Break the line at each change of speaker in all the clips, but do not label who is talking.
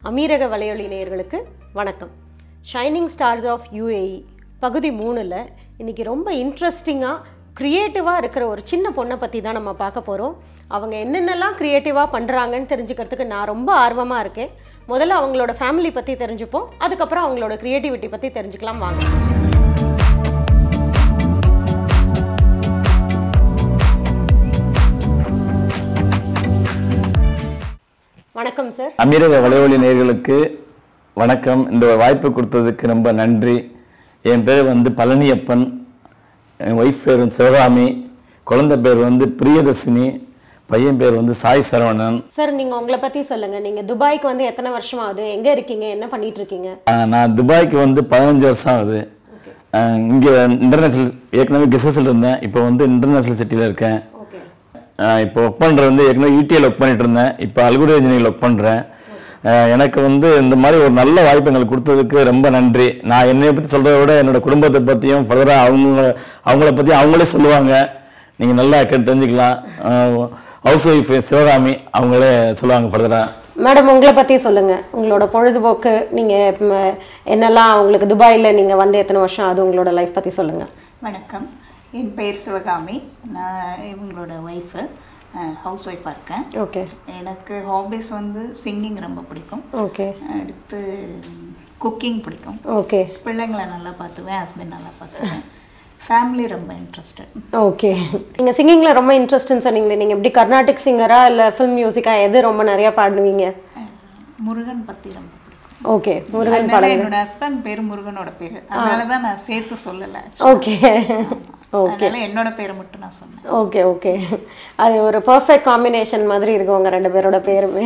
அமீரக வலையொலி நேயர்களுக்கு வணக்கம் ஷைனிங் ஸ்டார்ஸ் ஆஃப் யூஏஇ பகுதி மூணில் இன்னைக்கு ரொம்ப இன்ட்ரெஸ்டிங்காக க்ரியேட்டிவாக இருக்கிற ஒரு சின்ன பொண்ணை பற்றி தான் நம்ம பார்க்க போகிறோம் அவங்க என்னென்னலாம் க்ரியேட்டிவாக பண்ணுறாங்கன்னு தெரிஞ்சுக்கிறதுக்கு நான் ரொம்ப ஆர்வமாக இருக்கேன் முதல்ல அவங்களோட ஃபேமிலி பற்றி தெரிஞ்சுப்போம் அதுக்கப்புறம் அவங்களோட க்ரியேட்டிவிட்டி பற்றி தெரிஞ்சுக்கலாம் வாங்க வணக்கம் சார்
அமீரக வலைவலி நேயர்களுக்கு வணக்கம் இந்த வாய்ப்பு கொடுத்ததுக்கு ரொம்ப நன்றி என் பேர் வந்து பழனியப்பன் என் ஒய்ஃப் பேர் வந்து சிவகாமி குழந்தை பேர் வந்து பிரியதர்சினி பையன் பேர் வந்து சாய் சரவணன்
சார் நீங்கள் உங்களை பற்றி சொல்லுங்கள் நீங்கள் துபாய்க்கு வந்து எத்தனை வருஷம் ஆகுது எங்கே இருக்கீங்க என்ன பண்ணிட்டு இருக்கீங்க
ஆஹ் நான் துபாய்க்கு வந்து பதினஞ்சு வருஷம் ஆகுது இங்கே இன்டர்நேஷ்னல் ஏற்கனவே கிசஸில் இருந்தேன் இப்போ வந்து இன்டர்நேஷ்னல் சிட்டியில் இருக்கேன்
ஓகே
ஆஹ் இப்போ ஒர்க் பண்ணுறது வந்து ஏற்கனவே யூடிஎல் ஒர்க் பண்ணிட்டு இருந்தேன் இப்போ அல்குரேஜனில் ஒர்க் பண்ணுறேன் எனக்கு வந்து இந்த மாதிரி ஒரு நல்ல வாய்ப்பு எங்களுக்கு கொடுத்ததுக்கு ரொம்ப நன்றி நான் என்னை பற்றி சொல்கிறத விட என்னோட குடும்பத்தை பற்றியும் ஃபர்தராக அவங்க அவங்கள பற்றி அவங்களே சொல்லுவாங்க நீங்கள் நல்லா கேட்டு தெரிஞ்சுக்கலாம் ஹவுஸ் ஒய்ஃப் சிவகாமி அவங்களே சொல்லுவாங்க ஃபர்தராக
மேடம் உங்களை பற்றி சொல்லுங்கள் உங்களோட பொழுதுபோக்கு நீங்கள் என்னெல்லாம் உங்களுக்கு துபாயில் நீங்கள் வந்து எத்தனை வருஷம் ஆகுது உங்களோட லைஃப் பற்றி சொல்லுங்கள்
வணக்கம் என் பெயர் சிவகாமி நான் இவங்களோட ஒய்ஃபு ஹவுஸ் ஒய்ஃபாக இருக்கேன்
ஓகே
எனக்கு ஹாபிஸ் வந்து சிங்கிங் ரொம்ப பிடிக்கும்
ஓகே
அடுத்து குக்கிங் பிடிக்கும்
ஓகே
பிள்ளைங்களை நல்லா பார்த்துவேன் ஹஸ்பண்ட் நல்லா பார்த்துவேன் ஃபேமிலி ரொம்ப இன்ட்ரெஸ்டட்
ஓகே நீங்கள் சிங்கிங்கில் ரொம்ப இன்ட்ரெஸ்ட்னு சொன்னீங்களே நீங்கள் எப்படி கர்நாடிக் சிங்கரா இல்லை ஃபில்ம் மியூசிக்கா எது ரொம்ப நிறையா பாடுவீங்க
முருகன் பற்றி ரொம்ப பிடிக்கும்
ஓகே முருகன்
அதனால
பாடுங்க
என்னோட ஹஸ்பண்ட் பேர் முருகனோட பேர் அதனால தான் நான் சேர்த்து சொல்லலை
ஓகே
அதனால என்னோட பேரை மட்டும் நான் சொன்னேன்
ஓகே ஓகே அது ஒரு பர்ஃபெக்ட் காம்பினேஷன் மாதிரி இருக்கு உங்க ரெண்டு பேரோட பேருமே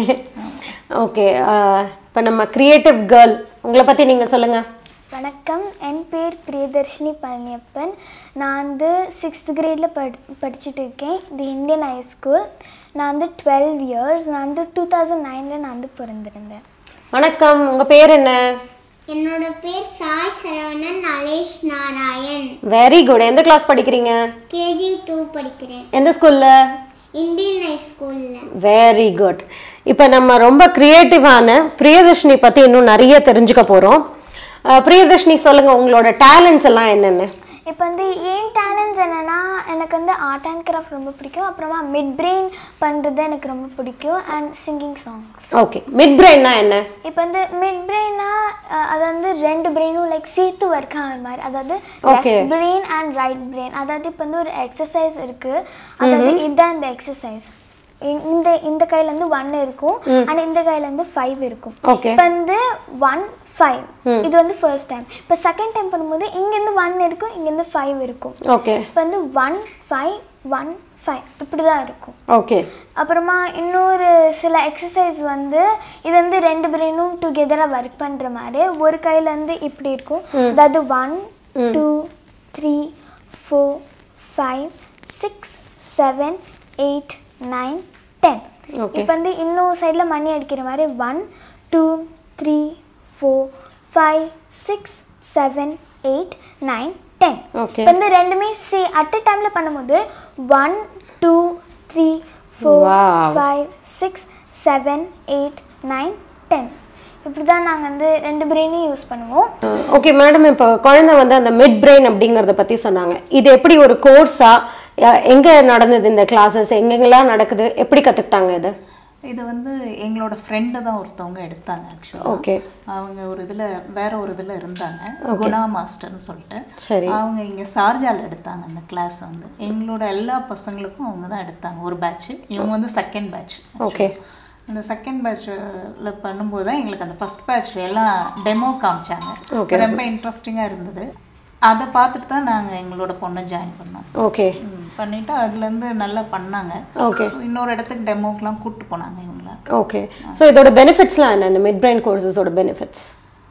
ஓகே இப்போ நம்ம கிரியேட்டிவ் கேர்ள் உங்களை பற்றி நீங்கள் சொல்லுங்கள்
வணக்கம் என் பேர் பிரியதர்ஷினி பழனியப்பன் நான் வந்து சிக்ஸ்த் கிரேடில் படி படிச்சுட்டு இருக்கேன் இது இந்தியன் ஹை ஸ்கூல் நான் வந்து டுவெல் இயர்ஸ் நான் வந்து டூ தௌசண்ட் நைனில் நான் வந்து பிறந்திருந்தேன்
வணக்கம் உங்கள் பேர் என்ன
என்னோட பேர் சாய் சரவணன் நலேஷ் நாராயண்
வெரி குட் எந்த கிளாஸ் படிக்கிறீங்க
கேஜி டூ படிக்கிறேன்
எந்த ஸ்கூலில்
இந்தியன் ஹை ஸ்கூலில்
வெரி குட் இப்போ நம்ம ரொம்ப க்ரியேட்டிவான பிரியதர்ஷினி பற்றி இன்னும் நிறைய தெரிஞ்சுக்க போகிறோம் பிரியதர்ஷினி சொல்லுங்கள் உங்களோட டேலண்ட்ஸ் எல்லாம் என்னென்ன
இப்போ வந்து ஏன் டேலண்ட்ஸ் என்னென்னா எனக்கு வந்து ஆர்ட் அண்ட் கிராஃப்ட் ரொம்ப பிடிக்கும் அப்புறமா மிட் பிரெயின் பண்ணுறது எனக்கு ரொம்ப பிடிக்கும் and singing songs
okay mid பிரெயின்னா என்ன
இப்போ வந்து மிட் பிரெயினா அது வந்து ரெண்டு பிரெயினும் லைக் சேர்த்து ஒர்க் ஆகிற மாதிரி அதாவது
Okay.
Left brain and right brain அதாவது இப்போ வந்து ஒரு எக்ஸசைஸ் இருக்கு அதாவது இதுதான் இந்த எக்ஸசைஸ் இந்த இந்த கையில இருந்து ஒன் இருக்கும் அண்ட் இந்த கையில இருந்து ஃபைவ் இருக்கும்
Okay.
இப்போ வந்து ஒன் ஃபைவ் இது வந்து ஃபர்ஸ்ட் டைம் இப்போ செகண்ட் டைம் பண்ணும்போது இங்கேருந்து ஒன் இருக்கும் இங்கேருந்து ஃபைவ் இருக்கும்
ஓகே
இப்போ வந்து ஒன் ஃபைவ் ஒன் ஃபைவ் இப்படி தான் இருக்கும்
ஓகே
அப்புறமா இன்னொரு சில எக்ஸசைஸ் வந்து இது வந்து ரெண்டு பிரெயினும் டுகெதராக ஒர்க் பண்ணுற மாதிரி ஒரு கையிலேருந்து இப்படி இருக்கும் அதாவது one two three four five six seven eight nine ten
Okay.
இப்போ வந்து இன்னொரு சைடில் மணி அடிக்கிற மாதிரி one two three four five six seven eight nine ten
Okay.
இப்போ வந்து ரெண்டுமே சி அட் அ டைமில் பண்ணும்போது one two three four
Wow.
Five six seven eight nine ten இப்படி தான் நாங்கள் வந்து ரெண்டு பிரெயினையும் யூஸ் பண்ணுவோம்
ஓகே மேடம் இப்போ குழந்தை வந்து அந்த மிட் பிரெயின் அப்படிங்கிறத பற்றி சொன்னாங்க இது எப்படி ஒரு கோர்ஸா எங்கே நடந்தது இந்த கிளாஸஸ் எங்கெங்கெல்லாம் நடக்குது எப்படி கற்றுக்கிட்டாங்க இது
இது வந்து எங்களோட ஃப்ரெண்டு தான் ஒருத்தவங்க எடுத்தாங்க ஆக்சுவலாக
ஓகே
அவங்க ஒரு இதில் வேற ஒரு இதில் இருந்தாங்க குணா மாஸ்டர்னு சொல்லிட்டு
சரி
அவங்க இங்கே சார்ஜால எடுத்தாங்க அந்த கிளாஸ் வந்து எங்களோட எல்லா பசங்களுக்கும் அவங்க தான் எடுத்தாங்க ஒரு பேட்ச் இவங்க வந்து செகண்ட் பேட்ச்
ஓகே
அந்த செகண்ட் பேட்சில் பண்ணும்போது தான் எங்களுக்கு அந்த ஃபர்ஸ்ட் பேட்ச் எல்லாம் டெமோ காமிச்சாங்க
Okay.
ரொம்ப இன்ட்ரெஸ்டிங்காக இருந்தது அதை பார்த்துட்டு தான் நாங்கள் எங்களோட பொண்ணை ஜாயின் பண்ணோம்
ஓகே
ம், பண்ணிட்டு அதுலேருந்து நல்லா பண்ணாங்க
ஓகே
So, இன்னொரு இடத்துக்கு டெமோக்கெலாம் கூப்பிட்டு போனாங்க இவங்கள
ஓகே ஸோ இதோட பெனிஃபிட்ஸ்லாம் என்ன இந்த மிட் பிரெயின் கோர்சஸோட பெனிஃபிட்ஸ்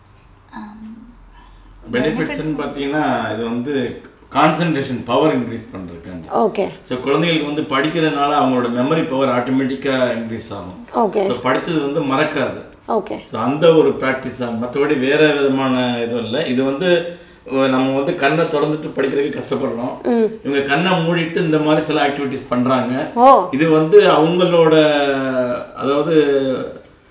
பெனிஃபிட்ஸ்ன்னு பார்த்தீங்கன்னா இது வந்து கான்சன்ட்ரேஷன் பவர் இன்க்ரீஸ் பண்ணுறதுக்காண்டி
ஓகே
ஸோ குழந்தைகளுக்கு வந்து படிக்கிறதுனால அவங்களோட மெமரி பவர் ஆட்டோமேட்டிக்காக இன்க்ரீஸ் ஆகும்
ஓகே
ஸோ படிச்சது வந்து மறக்காது
ஓகே
ஸோ அந்த ஒரு ப்ராக்டிஸ் தான் மற்றபடி வேற விதமான இதுவும் இல்லை இது வந்து அஹ், நம்ம வந்து கண்ணை திறந்துட்டு படிக்கிறதுக்கு கஷ்டப்படுறோம் இவங்க கண்ணை மூடிட்டு இந்த மாதிரி சில ஆக்டிவிட்டிஸ் பண்றாங்க
ஓ
இது வந்து அவங்களோட அதாவது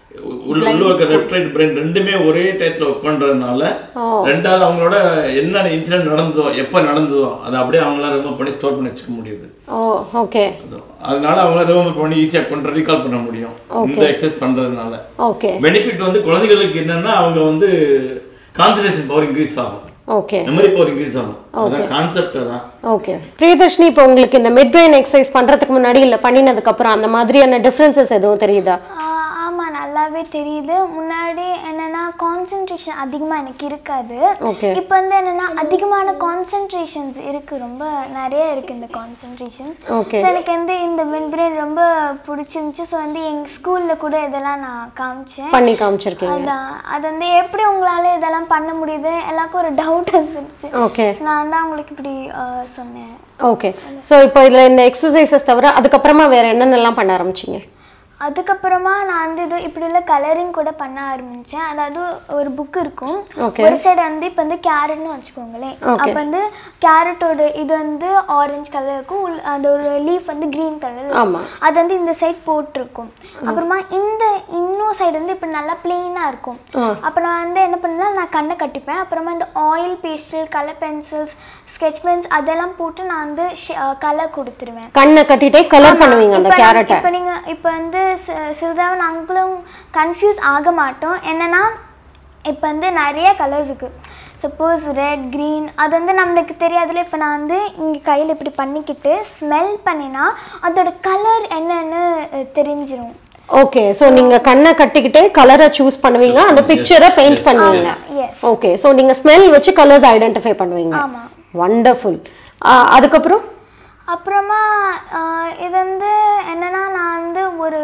உள்ள உள்ள இருக்க லெஃப்ட் ரைட் பிரெயின் ரெண்டுமே ஒரே டயத்துல ஒர்க் பண்றதுனால ரெண்டாவது அவங்களோட என்ன இன்சிடென்ட் நடந்ததோ எப்ப நடந்ததோ அதை அப்படியே அவங்களால ரிமூவ் பண்ணி ஸ்டோர் பண்ணி வச்சுக்க முடியுது
ஓ ஓகே
So, அதனால அவங்கள ரிமூவ் பண்ணி ஈஸியா கொண்டு ரீகால் பண்ண முடியும் இந்த எக்ஸசைஸ் பண்றதுனால
ஓகே
பெனிஃபிட் வந்து குழந்தைகளுக்கு என்னன்னா அவங்க வந்து கான்சன்ட்ரேஷன் பவர் இன்க்ரீஸ் ஆகும்
ஓகே
மெமரி பவர் இன்க்ரீஸ் ஆகும் அதான் கான்செப்ட் தான்
ஓகே பிரியதர்ஷினி இப்போ உங்களுக்கு இந்த மிட் பிரெயின் எக்ஸசைஸ் பண்ணுறதுக்கு முன்னாடி இல்லை பண்ணினதுக்கு அப்புறம் அந்த மாதிரியான டிஃப்ரென்சஸ் எதுவும் தெரியுதா
ஆமாம் நல்லாவே தெரியுது முன்னாடி என்னன்னா கான்சென்ட்ரேஷன் அதிகமாக எனக்கு இருக்காது
Okay.
இப்போ வந்து என்னன்னா அதிகமான கான்சென்ட்ரேஷன்ஸ் இருக்கு ரொம்ப நிறைய இருக்கு இந்த கான்சென்ட்ரேஷன்ஸ்
Okay.
ஸோ எனக்கு வந்து இந்த மின்பிரெயின் ரொம்ப பிடிச்சிருந்துச்சு ஸோ வந்து எங்கள் ஸ்கூலில் கூட இதெல்லாம் நான் காமிச்சேன்
பண்ணி காமிச்சிருக்கீங்க
அதான் அது வந்து எப்படி உங்களால இதெல்லாம் பண்ண முடியுது எல்லாருக்கும் ஒரு டவுட் வந்துருச்சு
ஓகே
So நான் தான் உங்களுக்கு இப்படி அஹ், சொன்னேன்
ஓகே ஸோ இப்போ இதில் இந்த எக்ஸசைசஸ் தவிர அதுக்கப்புறமா வேற என்னென்னலாம் பண்ண ஆரம்பிச்சிங்க
அதுக்கப்புறமா நான் வந்து இது இப்படி உள்ள கலரிங் கூட பண்ண ஆரம்பிச்சேன் அதாவது ஒரு புக் இருக்கும்
Okay.
ஒரு சைடு வந்து இப்போ வந்து கேரட்னு வச்சுக்கோங்களேன் அப்போ வந்து கேரட்டோட இது வந்து ஆரஞ்சு கலர் இருக்கும் உள்ள- அந்த ஒரு லீஃப் வந்து க்ரீன் கலர்
ஆமா.
அது வந்து இந்த சைடு போட்டிருக்கும் அப்புறமா இந்த இன்னும் சைடு வந்து இப்படி நல்லா பிளெயினாக இருக்கும் அப்போ நான் வந்து என்ன பண்ணேன்னா நான் கண்ணை கட்டிப்பேன் அப்புறமா இந்த oil pastel colour pencils sketch pens அதெல்லாம் போட்டு நான் வந்து கலர் கொடுத்துருவேன்
கண்ணை கட்டிட்டே கலர் பண்ணுவீங்க அந்த
இப்ப நம்ம-
கேரட்டை
இப்ப நீங்க இப்ப வந்து சி- சிறிதளவு நாங்களும் கன்ஃபியூஸ் ஆக மாட்டோம் என்னன்னா இப்போ வந்து நிறைய கலர்ஸ் இருக்கு சப்போஸ் ரெட் green அது வந்து நம்மளுக்கு தெரியாதுல இப்போ நான் வந்து இங்கே கையில் இப்படி பண்ணிக்கிட்டு ஸ்மெல் பண்ணினா அதோட கலர் என்னன்னு அஹ், தெரிஞ்சிரும்
ஓகே ஸோ நீங்க கண்ணை கட்டிக்கிட்டே கலரை சூஸ் பண்ணுவீங்க அந்த பிக்சரை பெயிண்ட் பண்ணுவீங்க
yes.
ஓகே ஸோ நீங்க ஸ்மெல் வச்சு கலர்ஸ் ஐடென்டிஃபை பண்ணுவீங்க
ஆமா.
வண்டர்ஃபுல் அதுக்கப்புறம்
அப்புறமா ஆஹ், இது வந்து என்னன்னா நான் வந்து ஒரு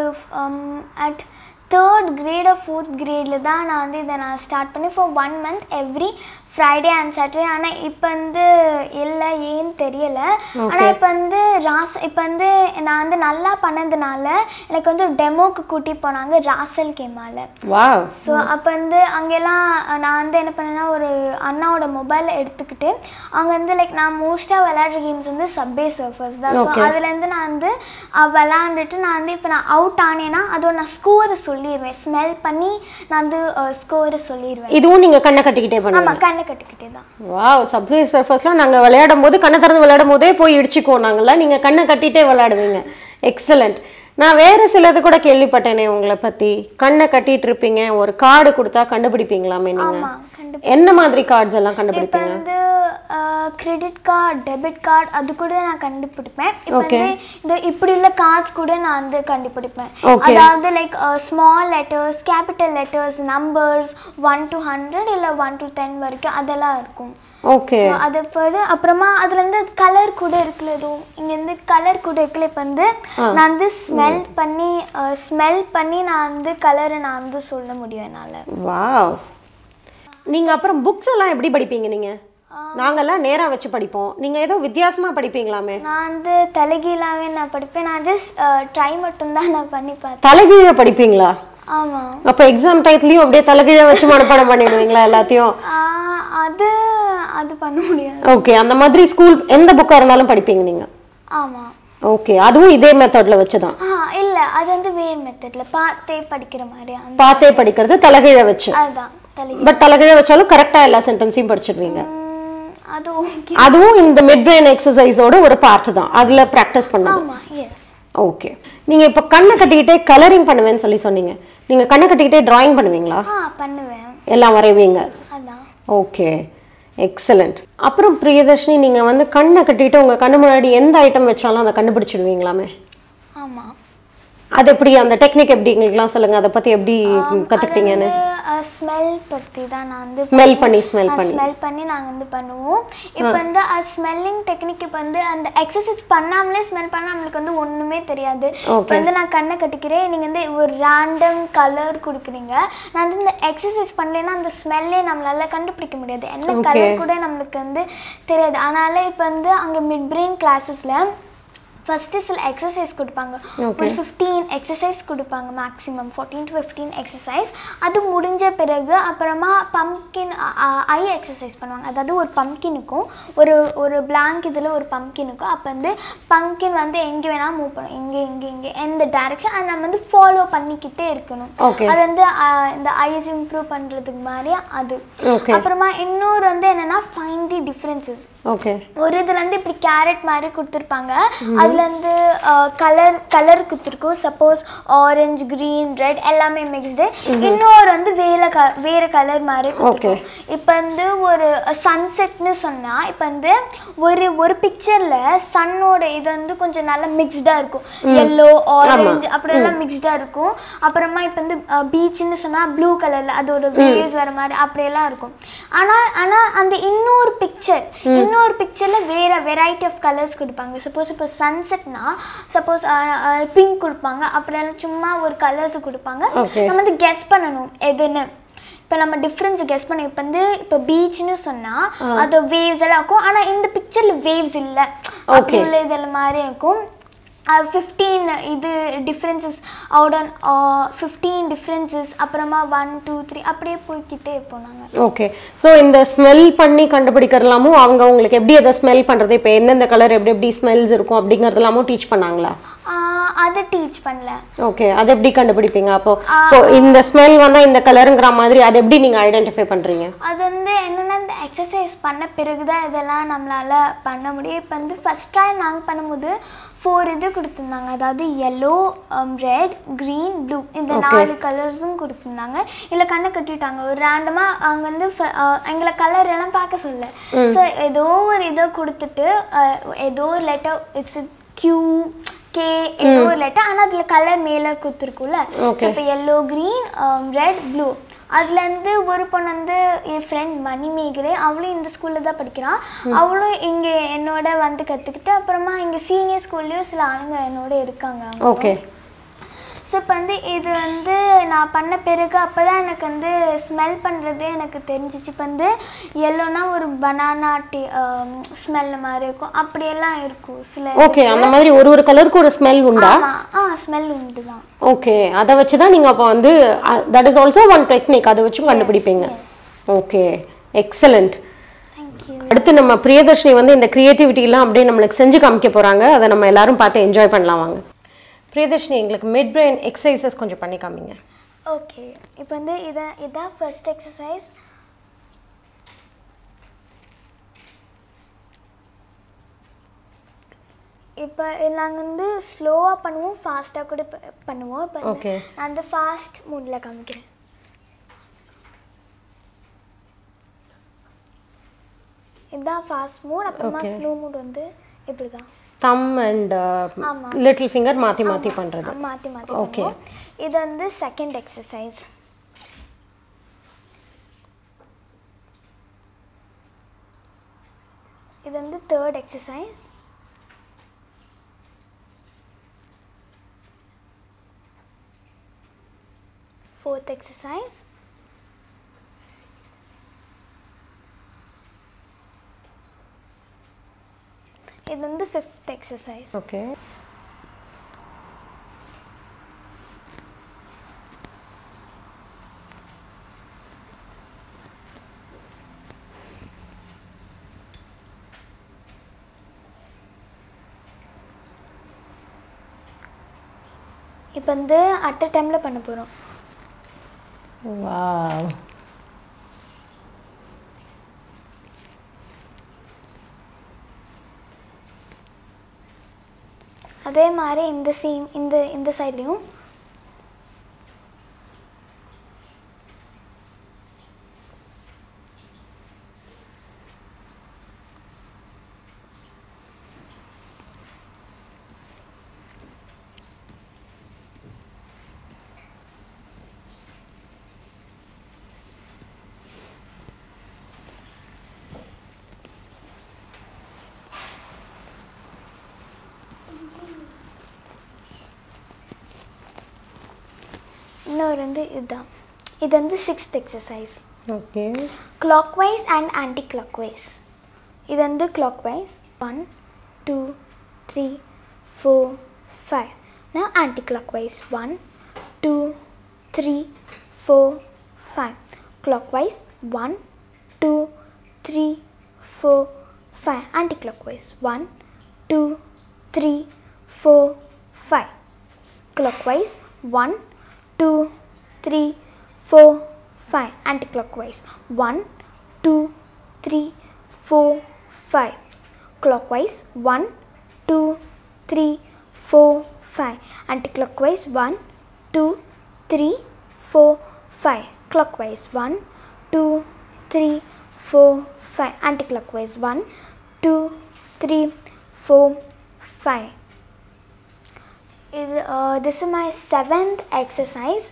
அட் தேர்ட் கிரேட் ஃபோர்த் கிரேடில் தான் நான் வந்து இதை நான் ஸ்டார்ட் பண்ணி for one month every Friday and Saturday ஆனால் இப்போ வந்து இல்லை ஏன்னு தெரியல ஆனால் இப்போ வந்து ராஸ் இப்போ வந்து நான் வந்து நல்லா பண்ணதுனால எனக்கு வந்து டெமோக்கு கூட்டி போனாங்க ராசல் கேமால
வாவ்
ஸோ அப்போ வந்து அங்கெல்லாம் நான் வந்து என்ன பண்ணேன்னா ஒரு அண்ணாவோட மொபைலை எடுத்துக்கிட்டு அங்கே வந்து லைக் நான் மோஸ்ட்டாக விளையாடுற கேம்ஸ் வந்து சப்பே சர்ஃபர்ஸ் தான் ஸோ அதுலேருந்து நான் வந்து அஹ், விளையாண்டுட்டு நான் வந்து இப்போ நான் அவுட் ஆனேன்னா அதோட நான் ஸ்கோரை சொல்லிடுவேன் ஸ்மெல் பண்ணி நான் வந்து ஸ்கோரை சொல்லிடுவேன்
இதுவும் நீங்க கண்ணை கட்டிக்கிட்டே பண்ணுவீங்க
ஆமாம் கண்ணை கட்டிக்கிட்டே தான்
வாவ் சப்வே சர்ஃபஸ்லாம் நாங்கள் விளையாடும் போது கண்ணை திறந்து விளையாடும் போதே போய் இடிச்சுக்குவோம் நாங்கள்லாம் நீங்கள் கண்ணை கட்டிட்டே விளையாடுவீங்க எக்ஸலண்ட் நான் வேறு சிலது கூட கேள்விப்பட்டேனே உங்களை பற்றி கண்ணை கட்டிட்டு இருப்பீங்க ஒரு கார்டு கொடுத்தா கண்டுபிடிப்பீங்களாமே நீங்கள்
ஆமாம் கண்டு
என்ன மாதிரி கார்ட்ஸ் எல்லாம்
இப்போ
கண்டுபிடிப்பீங்க
வந்து கிரெடிட் கார்டு டெபிட் கார்டு அது கூட நான் கண்டுபிடிப்பேன் இப்போ
Okay.
வந்து இந்த இப்படி உள்ள கார்ட்ஸ் கூட நான் வந்து கண்டுபிடிப்பேன்
Okay.
அதாவது like small letters capital letters numbers one to hundred இல்லை ஒன் டு டென் வரைக்கும் அதெல்லாம் இருக்கும்
ஓகே
So, அதை படி அப்புறமா அதுல இருந்து கலர் கூட இருக்குல்ல எதுவும் இங்க இருந்து கலர் கூட இருக்குல்ல இப்போ வந்து நான் வந்து ஸ்மெல் பண்ணி ஸ்மெல் பண்ணி நான் வந்து கலரை நான் வந்து சொல்ல முடியும் என்னால
வாவ் நீங்கள் அப்புறம் புக்ஸ் எல்லாம் எப்படி படிப்பீங்க நீங்கள் நாங்கெல்லாம் நேராக வச்சு படிப்போம் நீங்கள் ஏதோ வித்தியாசமாக படிப்பீங்களாமே
நான் வந்து தலைகீழாவே நான் படிப்பேன் நான் ஜஸ்ட் ட்ரை மட்டும்தான் நான் பண்ணி பார்த்தேன்
தலைகீழ படிப்பீங்களா
ஆமாம்
அப்போ எக்ஸாம் டயத்துலையும் அப்படியே தலைகீழ வச்சு மனப்பாடம் பண்ணிடுவீங்களா எல்லாத்தையும்
அது அது பண்ண முடியாது
ஓகே அந்த மாதிரி ஸ்கூல் எந்த புக்காக இருந்தாலும் படிப்பீங்க நீங்கள்
ஆமாம்
ஓகே அதுவும் இதே மெத்தடில் வச்சு தான்
ஆ இல்லை அது வந்து வேறு மெத்தடில் பார்த்தே படிக்கிற மாதிரி அந்த
பார்த்தே படிக்கிறது தலைகீழ வச்சு
அதுதான் தலைகீழ்
பட் தலைகீழ வச்சாலும் கரெக்டாக எல்லா சென்டென்ஸையும் படிச்சிடுவீங்க
உம், அது ஓகே
அதுவும் இந்த மிட் பிரெயின் எக்ஸசைஸோட ஒரு பார்ட் தான் அதில் ப்ராக்டிஸ் பண்ணது
ஆமாம் எஸ்
ஓகே நீங்கள் இப்போ கண்ணை கட்டிக்கிட்டே கலரிங் பண்ணுவேன்னு சொல்லி சொன்னீங்க நீங்கள் கண்ணை கட்டிக்கிட்டே டிராயிங் பண்ணுவீங்களா
ஆ பண்ணுவேன்
எல்லாம் வரைவீங்க
அதான்
ஓகே எக்ஸலண்ட் அப்புறம் பிரியதர்ஷினி நீங்கள் வந்து கண்ணை கட்டிட்டு உங்கள் கண்ணு முன்னாடி எந்த ஐட்டம் வச்சாலும் அதை கண்டுபிடிச்சிடுவீங்களாமே
ஆமாம்
அது எப்படி அந்த டெக்னிக் எப்படி எங்களுக்குலாம் சொல்லுங்கள் அதை பற்றி எப்படி கற்றுக்கிட்டீங்கன்னு
ஸ்மெல் பற்றி தான் நான் வந்து
ஸ்மெல் பண்ணி ஸ்மெல் பண்ணி
ஸ்மெல் பண்ணி நாங்கள் வந்து பண்ணுவோம் இப்போ வந்து ஸ்மெல்லிங் டெக்னிக் இப்போ வந்து அந்த எக்ஸசைஸ் பண்ணாமலே ஸ்மெல் பண்ண நம்மளுக்கு வந்து ஒன்றுமே தெரியாது இப்போ வந்து நான் கண்ணை கட்டிக்கிறேன் நீங்கள் வந்து ஒரு ரேண்டம் கலர் கொடுக்குறீங்க நான் வந்து இந்த எக்ஸசைஸ் பண்ணலைன்னா அந்த ஸ்மெல்லே நம்மளால கண்டுபிடிக்க முடியாது என்ன கலர் கூட நம்மளுக்கு வந்து தெரியாது அதனால இப்போ வந்து அங்கே மிட் பிரெயின் கிளாஸஸில் ஃபஸ்ட்டு சில எக்ஸசைஸ் கொடுப்பாங்க ஒரு ஃபிஃப்டீன் எக்ஸசைஸ் கொடுப்பாங்க maximum fourteen to fifteen exercise அது முடிஞ்ச பிறகு அப்புறமா பம்கின் ஐ எக்ஸசைஸ் பண்ணுவாங்க அதாவது ஒரு பம்கினுக்கும் ஒரு ஒரு பிளாங்க் இதில் ஒரு பம்கினுக்கும் அப்போ வந்து பம்கின் வந்து எங்கே வேணால் மூவ் பண்ணும் இங்கே இங்கே இங்கே எந்த டைரக்ஷன் அது நம்ம வந்து ஃபாலோ பண்ணிக்கிட்டே இருக்கணும்
Okay.
அது வந்து ஆஹ், இந்த ஐஸ் இம்ப்ரூவ் பண்ணுறதுக்கு மாதிரி அது
Okay.
அப்புறமா இன்னொரு வந்து என்னென்னா ஃபைன் தி டிஃப்ரென்சஸ்
ஓகே
ஒரு இதுல இருந்து இப்படி கேரட் மாதிரி கொடுத்துருப்பாங்க அதுல இருந்து கலர் கலர் கொடுத்துருக்கும் சப்போஸ் ஆரஞ்சு green ரெட் எல்லாமே மிக்ஸ்டு இன்னொரு வந்து வேற க வேற கலர் மாதிரி கொடுத்துருக்கும் இப்போ வந்து ஒரு சன்செட்னு சொன்னா இப்போ வந்து ஒரு ஒரு பிக்சர்ல சன்னோட இது வந்து கொஞ்சம் நல்லா மிக்ஸ்டா இருக்கும் எல்லோ ஆரஞ்சு அப்படியெல்லாம் மிக்ஸ்டா இருக்கும் அப்புறமா இப்போ வந்து பீச்னு சொன்னா ப்ளூ கலர்ல அதோட வேவ்ஸ் வர மாதிரி அப்படியெல்லாம் இருக்கும் ஆனா ஆனா அந்த இன்னொரு பிக்சர் இன்னொரு பிக்சர்ல வேற வெரைட்டி ஆஃப் கலர்ஸ் கொடுப்பாங்க சப்போஸ் இப்போ சன்செட்னா சப்போஸ் பிங்க் கொடுப்பாங்க அப்படியெல்லாம் சும்மா ஒரு கலர்ஸ் கொடுப்பாங்க
Okay.
நம்ம வந்து கெஸ் பண்ணணும் எதுன்னு இப்போ நம்ம டிஃப்ரென்ஸ் கெஸ் பண்ண இப்போ வந்து இப்போ பீச்னு சொன்னால் அது வேவ்ஸ் எல்லாம் இருக்கும் ஆனால் இந்த பிக்சரில் வேவ்ஸ் இல்லை
Okay.
உள்ள இதெல்லாம் மாதிரி இருக்கும் ஃபிஃப்டீன் இது டிஃப்ரென்சஸ் அவுட் ஃபிஃப்டீன் டிஃப்ரென்சஸ் அப்புறமா ஒன் டூ த்ரீ அப்படியே போய்க்கிட்டே போனாங்க
ஓகே ஸோ இந்த ஸ்மெல் பண்ணி கண்டுபிடிக்கிறலாமும் அவங்க உங்களுக்கு எப்படி அதை ஸ்மெல் பண்ணுறது இப்போ எந்தெந்த கலர் எப்படி எப்படி ஸ்மெல்ஸ் இருக்கும் அப்படிங்கிறதெல்லாமும் டீச் பண்ணாங்களா
ஆஹ் அதை டீச் பண்ணல
ஓகே அதை எப்படி கண்டுபிடிப்பீங்க அப்போ இப்போ இந்த ஸ்மெல் வந்தா இந்த கலருங்கிற மாதிரி அதை எப்படி நீங்க ஐடென்டிஃபை பண்றீங்க
அது வந்து என்னென்னா இந்த எக்ஸசைஸ் பண்ண பிறகு தான் இதெல்லாம் நம்மளால் பண்ண முடியும் இப்போ வந்து ஃபஸ்ட் டைம் நாங்கள் பண்ணும்போது ஃபோர் இது கொடுத்துருந்தாங்க அதாவது எல்லோ ரெட் க்ரீன் ப்ளூ இந்த நாலு கலர்ஸும் கொடுத்துருந்தாங்க இல்லை கண்ணை கட்டிட்டாங்க ஒரு ரேண்டமாக அங்கே வந்து ஃப- அஹ் எங்களை கலர் எல்லாம் பார்க்க சொல்ல ஸோ ஏதோ ஒரு இதை கொடுத்துட்டு அஹ், ஏதோ ஒரு லெட்டர் இட்ஸ் கியூ கே ஏதோ ஒரு லெட்டர் ஆனால் அதில் கலர் மேலே கொடுத்துருக்கும்ல ஸோ இப்போ எல்லோ க்ரீன் ரெட் ப்ளூ அதுலேருந்து ஒரு பொண்ணு வந்து என் ஃப்ரெண்ட் மணிமேகலை அவளும் இந்த ஸ்கூலில் தான் படிக்கிறான் அவளும் இங்கே என்னோட வந்து கற்றுக்கிட்டு அப்புறமா இங்கே சீனியர் ஸ்கூல்லேயும் சில ஆளுங்க என்னோட இருக்காங்க
ஓகே
ஸோ இப்போ வந்து இது வந்து நான் பண்ண பிறகு அப்போ தான் எனக்கு வந்து ஸ்மெல் பண்ணுறது எனக்கு தெரிஞ்சிச்சு இப்போ வந்து எல்லோனா ஒரு பனானா டீ ஸ்மெல் மாதிரி இருக்கும் அப்படியெல்லாம் இருக்கும் சில
ஓகே அந்த மாதிரி ஒரு ஒரு கலருக்கு ஒரு ஸ்மெல் உண்டா
ஆமாம் ஆ ஸ்மெல் உண்டு தான்
ஓகே அதை வச்சு தான் நீங்கள் அப்போ வந்து that is also one technique அதை வச்சும் கண்டுபிடிப்பீங்க ஓகே எக்ஸலண்ட்
தேங்க்யூ
அடுத்து நம்ம பிரியதர்ஷினி வந்து இந்த கிரியேட்டிவிட்டிலாம் அப்படியே நம்மளுக்கு செஞ்சு காமிக்க போகிறாங்க அதை நம்ம எல்லாரும் பார்த்து என்ஜாய் பண்ணலாம் வாங்க பிரியதர்ஷினி எங்களுக்கு மிட் பிரெயின் எக்ஸசைசஸ் கொஞ்சம் பண்ணி காமிங்க
ஓகே இப்போ வந்து இதான் இதான் ஃபர்ஸ்ட் எக்ஸசைஸ் இப்போ நாங்கள் வந்து ஸ்லோவாக பண்ணுவோம் ஃபாஸ்ட்டாக கூட ப- பண்ணுவோம் இப்போ வந்து
Okay.
நான் அந்த ஃபாஸ்ட் மூடில் காமிக்கிறேன் இதுதான் ஃபாஸ்ட் மூட் அப்புறமா ஸ்லோ மூட் வந்து இப்படி தான்
தம் அண்ட்
ஆமா.
லிட்டில் ஃபிங்கர் மாற்றி மாற்றி பண்ணுறது
மாற்றி மாற்றி
Okay.
பண்ணுவோம் இது வந்து செகண்ட் எக்ஸசைஸ் இது வந்து தேர்ட் எக்ஸசைஸ் ஃபோர்த் எக்ஸசைஸ் இது வந்து ஃபிஃப்த் எக்ஸசைஸ்
ஓகே
இப்போ வந்து அட் அ டைமில் பண்ண போகிறோம்
வாவ்
அதே மாதிரி இந்த சீம் இந்த இந்த சைட்லேயும் இன்னொரு வந்து இதுதான் இது வந்து sixth exercise
okay
clockwise and anti-clockwise இது வந்து clockwise one two three four, five. Now anti-clockwise. One, two, three, four, five. Clockwise. One, two, three, four, five. Anti-clockwise. One, two, three, four, five. Clockwise. One, two, three, four, five. Anti-clockwise. One, two, three, four, five. Clockwise. One, two, three, four, five. Anti-clockwise. One, two, three, four, five. Clockwise. One, two, three, four, five. Anti-clockwise. One, two, three, four, five. Is- uh, this is my seventh exercise.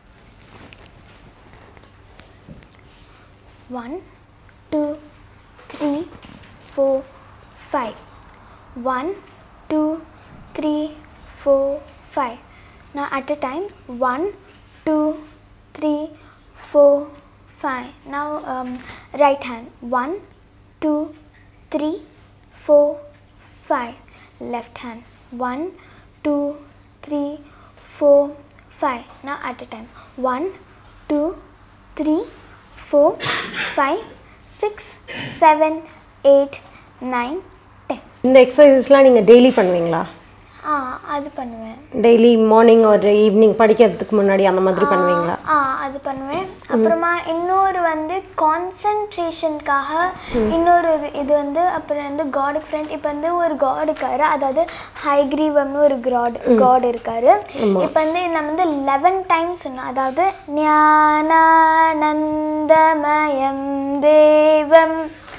One, two, three, four, five. One, two, three, four, five. Now at a time, one, two, three, four, five. Now um, right hand, one, two, three, four, five. Left hand, one, two, three, four, five. Now at a time, one, two, three, four, five, six, seven, eight, nine, ten.
இந்த எக்ஸசைஸ்லாம் நீங்கள் daily பண்ணுவீங்களா
ஆ அது பண்ணுவேன்
daily morning ஒரு evening படிக்கிறதுக்கு முன்னாடி அந்த மாதிரி பண்ணுவீங்களா
ஆ அது பண்ணுவேன் அப்புறமா இன்னொரு வந்து கான்சன்ட்ரேஷனுக்காக இன்னொரு இது- இது வந்து அப்புறம் வந்து காடுக்கு ஃப்ரெண்ட் இப்போ வந்து ஒரு காட் இருக்காரு அதாவது ஹைக்ரீவம்னு ஒரு காட் காட் இருக்காரு இப்போ வந்து நம்ம வந்து லெவன் டைம்ஸ் சொன்னோம் அதாவது ஞானானந்தமயம் தேவம்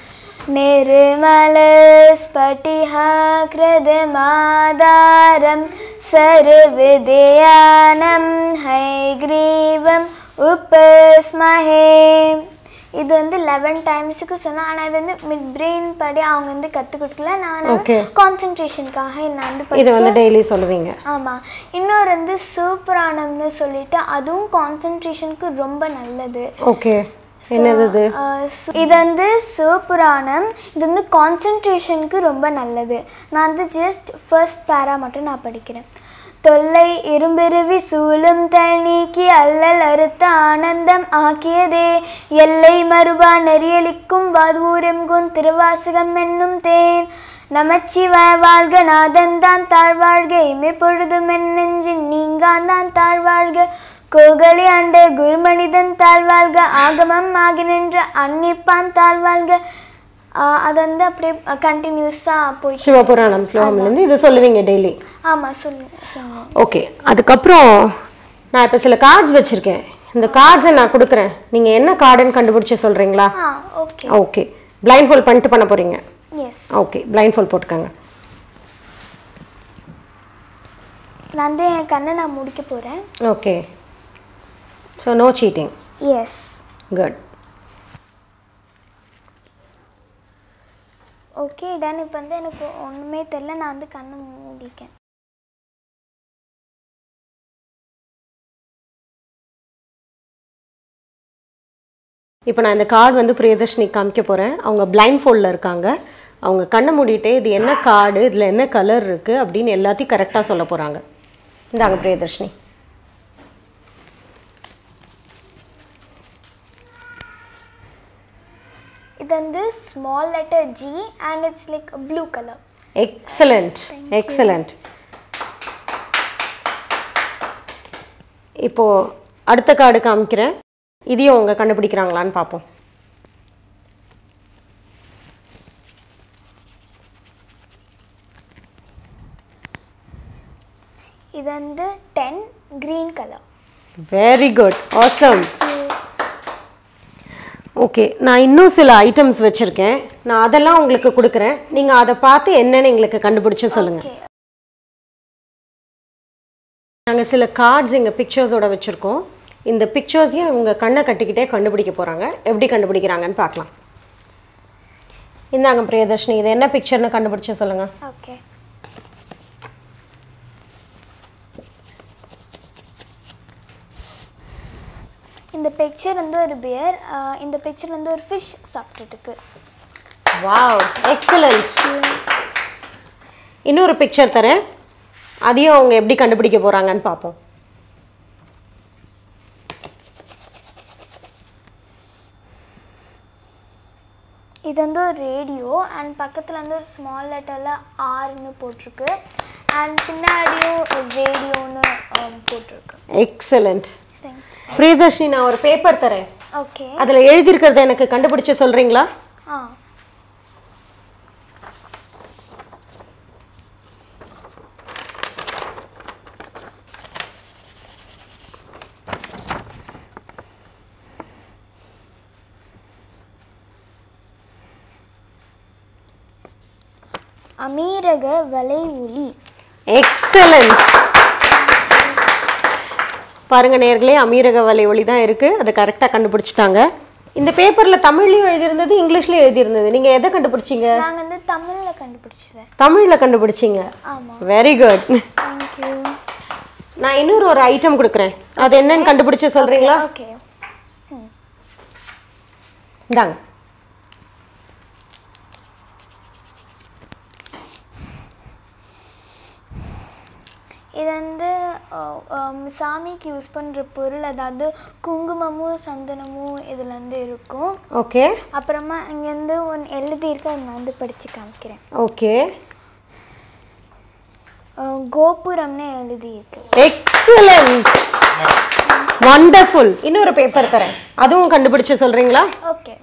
निर्मलस्फटिहाकृतमाधारं सर्वविद्यानं हैग्रीवम् उपस्महे இது வந்து லெவன் டைம்ஸுக்கு சொன்னோம் ஆனால் இது வந்து மிட் பிரெயின் படி அவங்க வந்து கற்றுக் கொடுக்கல நான்
Okay.
கான்சன்ட்ரேஷனுக்காக நான் வந்து
இது வந்து
படிச்சேன்.
டெய்லி சொல்லுவீங்க
ஆமாம் இன்னொரு வந்து சிவபுராணம்னு சொல்லிட்டு அதுவும் கான்சன்ட்ரேஷனுக்கு ரொம்ப நல்லது
ஓகே என்னது இது
ஆஹ் சு- இது வந்து சிவபுராணம் இது வந்து கான்சன்ட்ரேஷனுக்கு ரொம்ப நல்லது நான் வந்து ஜஸ்ட் ஃபர்ஸ்ட் பேரா மட்டும் நான் படிக்கிறேன் தொல்லை இரும்பெருவி சூழும் தல் நீக்கி அல்லல் அறுத்த ஆனந்தம் ஆக்கியதே எல்லை மறுவா நெறியலிக்கும் வாதூரெம்கும் திருவாசகம் என்னும் தேன் நமச்சிவாய வாழ்க நாதன் தான் தாழ்வாழ்க இமை பொழுதும் என் நெஞ்சின் நீங்கான் தான் தாழ்வாழ்க கோகலி அண்ட குருமனிதன் தாழ்வாழ்க ஆகமம் ஆகி நின்ற அன்னிப்பான் தாழ்வாழ்க ஆஹ் அது வந்து அப்படியே கண்டினியூஸாக போயிட்டு
சிவபுராணம் ஸ்லோகம்லேருந்து இது சொல்லுவீங்க டெய்லி
ஆமாம் சொல்லு சொன்னேன்
ஓகே அதுக்கப்புறம் நான் இப்போ சில கார்ட்ஸ் வச்சுருக்கேன் இந்த கார்ட்ஸை நான் கொடுக்குறேன் நீங்கள் என்ன கார்டுன்னு கண்டுபிடிச்சி சொல்கிறீங்களா
ஆ ஓகே
ஓகே பிளைண்ட் ஃபோல்ட் பண்ணிட்டு பண்ண போகிறீங்க
எஸ்
ஓகே பிளைண்ட் ஃபோல்ட் போட்டுக்கோங்க
நான் வந்து என் கண்ணை நான் முடிக்க போகிறேன்
okay so no cheating
yes
good
okay done இப்போ வந்து எனக்கு ஒன்றுமே தெரில நான் வந்து கண்ணை மூடிக்கேன்
இப்போ நான் இந்த கார்டு வந்து பிரியதர்ஷினி காமிக்க போகிறேன் அவங்க பிளைண்ட் ஃபோல்டில் இருக்காங்க அவங்க கண்ணை மூடிட்டு இது என்ன கார்டு இதில் என்ன கலர் இருக்குது அப்படின்னு எல்லாத்தையும் கரெக்டாக சொல்ல போகிறாங்க இந்தாங்க பிரியதர்ஷினி
இது வந்து small letter G and it's like blue colour
excellent excellent இப்போது அடுத்த கார்டு காமிக்கிறேன் இதையும் அவங்க கண்டுபிடிக்கிறாங்களான்னு பார்ப்போம்
இது வந்து ten green colour
very good awesome okay நான் இன்னும் சில ஐட்டம்ஸ் வச்சுருக்கேன் நான் அதெல்லாம் உங்களுக்கு கொடுக்குறேன் நீங்கள் அதை பார்த்து என்னன்னு எங்களுக்கு கண்டுபிடிச்சு சொல்லுங்கள்
ஓகே
நாங்கள் சில கார்ட்ஸ் எங்கள் பிக்சர்ஸோட வச்சுருக்கோம் இந்த பிக்சர்ஸையும் இவங்க கண்ணை கட்டிக்கிட்டே கண்டுபிடிக்க போகிறாங்க எப்படி கண்டுபிடிக்கிறாங்கன்னு பார்க்கலாம் இந்தாங்க பிரியதர்ஷினி இது என்ன பிக்சர்னு கண்டுபிடிச்சு சொல்லுங்கள்
ஓகே இந்த பிக்சர் வந்து ஒரு பியர் இந்த பிக்சர் வந்து ஒரு ஃபிஷ் சாப்பிட்டுட்டு இருக்கு
வாவ் எக்ஸலண்ட் இன்னொரு பிக்சர் தரேன் அதையும் அவங்க எப்படி கண்டுபிடிக்க போகிறாங்கன்னு பார்ப்போம்
இது வந்து ஒரு ரேடியோ அண்ட் பக்கத்தில் வந்து ஒரு ஸ்மால் லெட்டரில் ஆர்னு போட்டிருக்கு அண்ட் பின்னாடியும் ரேடியோன்னு போட்டிருக்கு
எக்ஸலண்ட்
தேங்க்யூ
பிரியதர்ஷினி நான் ஒரு பேப்பர் தரேன்
ஓகே
அதில் எழுதியிருக்கிறத எனக்கு கண்டுபிடிச்சு சொல்கிறீங்களா
ஆ அமீரக வலை ஒலி
எக்ஸலண்ட் பாருங்க நேர்களே அமீரக வலை ஒளி தான் இருக்குது அதை கரெக்டாக கண்டுபிடிச்சிட்டாங்க இந்த பேப்பரில் தமிழ்லையும் எழுதியிருந்தது இங்கிலீஷ்லையும் எழுதியிருந்தது நீங்கள் எதை கண்டுபிடிச்சீங்க
நாங்கள் வந்து தமிழில் கண்டுபிடிச்சது
தமிழில் கண்டுபிடிச்சிங்க
ஆமாம்
வெரி குட்
தேங்க்யூ
நான் இன்னொரு ஒரு ஐட்டம் கொடுக்குறேன் அது என்னன்னு கண்டுபிடிச்சு சொல்கிறீங்களா
ஓகே
இந்தாங்க
இது வந்து அஹ், ஹம், சாமிக்கு யூஸ் பண்ணுற பொருள் அதாவது குங்குமமும் சந்தனமும் இதில் வந்து இருக்கும்
ஓகே
அப்புறமா இங்கேருந்து ஒன்று எழுதியிருக்கு அதை நான் வந்து படித்து காமிக்கிறேன்
ஓகே
அஹ், கோபுரம்னு எழுதியிருக்கு
எக்ஸலண்ட் வண்டர்ஃபுல் இன்னொரு பேப்பர் தரேன் அதுவும் கண்டுபிடிச்சு சொல்கிறீங்களா
ஓகே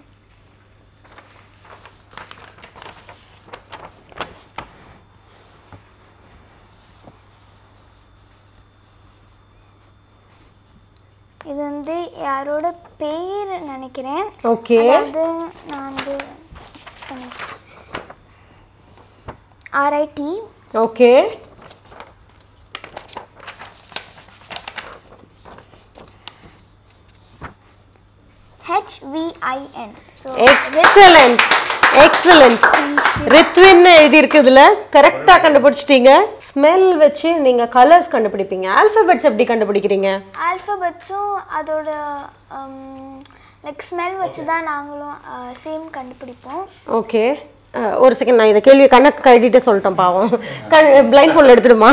இது வந்து யாரோட பேர் நினைக்கிறேன்
ஓகே
அதாவது நான் வந்து RID
okay
HVIN so
excellent excellent ரித்வின்னு எழுதியிருக்கு இதில் கரெக்டாக கண்டுபிடிச்சிட்டீங்க ஸ்மெல் வச்சு நீங்கள் கலர்ஸ் கண்டுபிடிப்பீங்க ஆல்ஃபபெட்ஸ் எப்படி கண்டுபிடிக்கிறீங்க
ஆல்ஃபபெட்ஸும் அதோட லைக் ஸ்மெல் வச்சு தான் நாங்களும் சேம் கண்டுபிடிப்போம்
ஓகே ஒரு செகண்ட் நான் இந்த கேள்வி கணக்கு கழட்டிட்டு சொல்லிட்டேன் பாவம் கண் பிளைண்ட் ஃபோனில் எடுத்துடுமா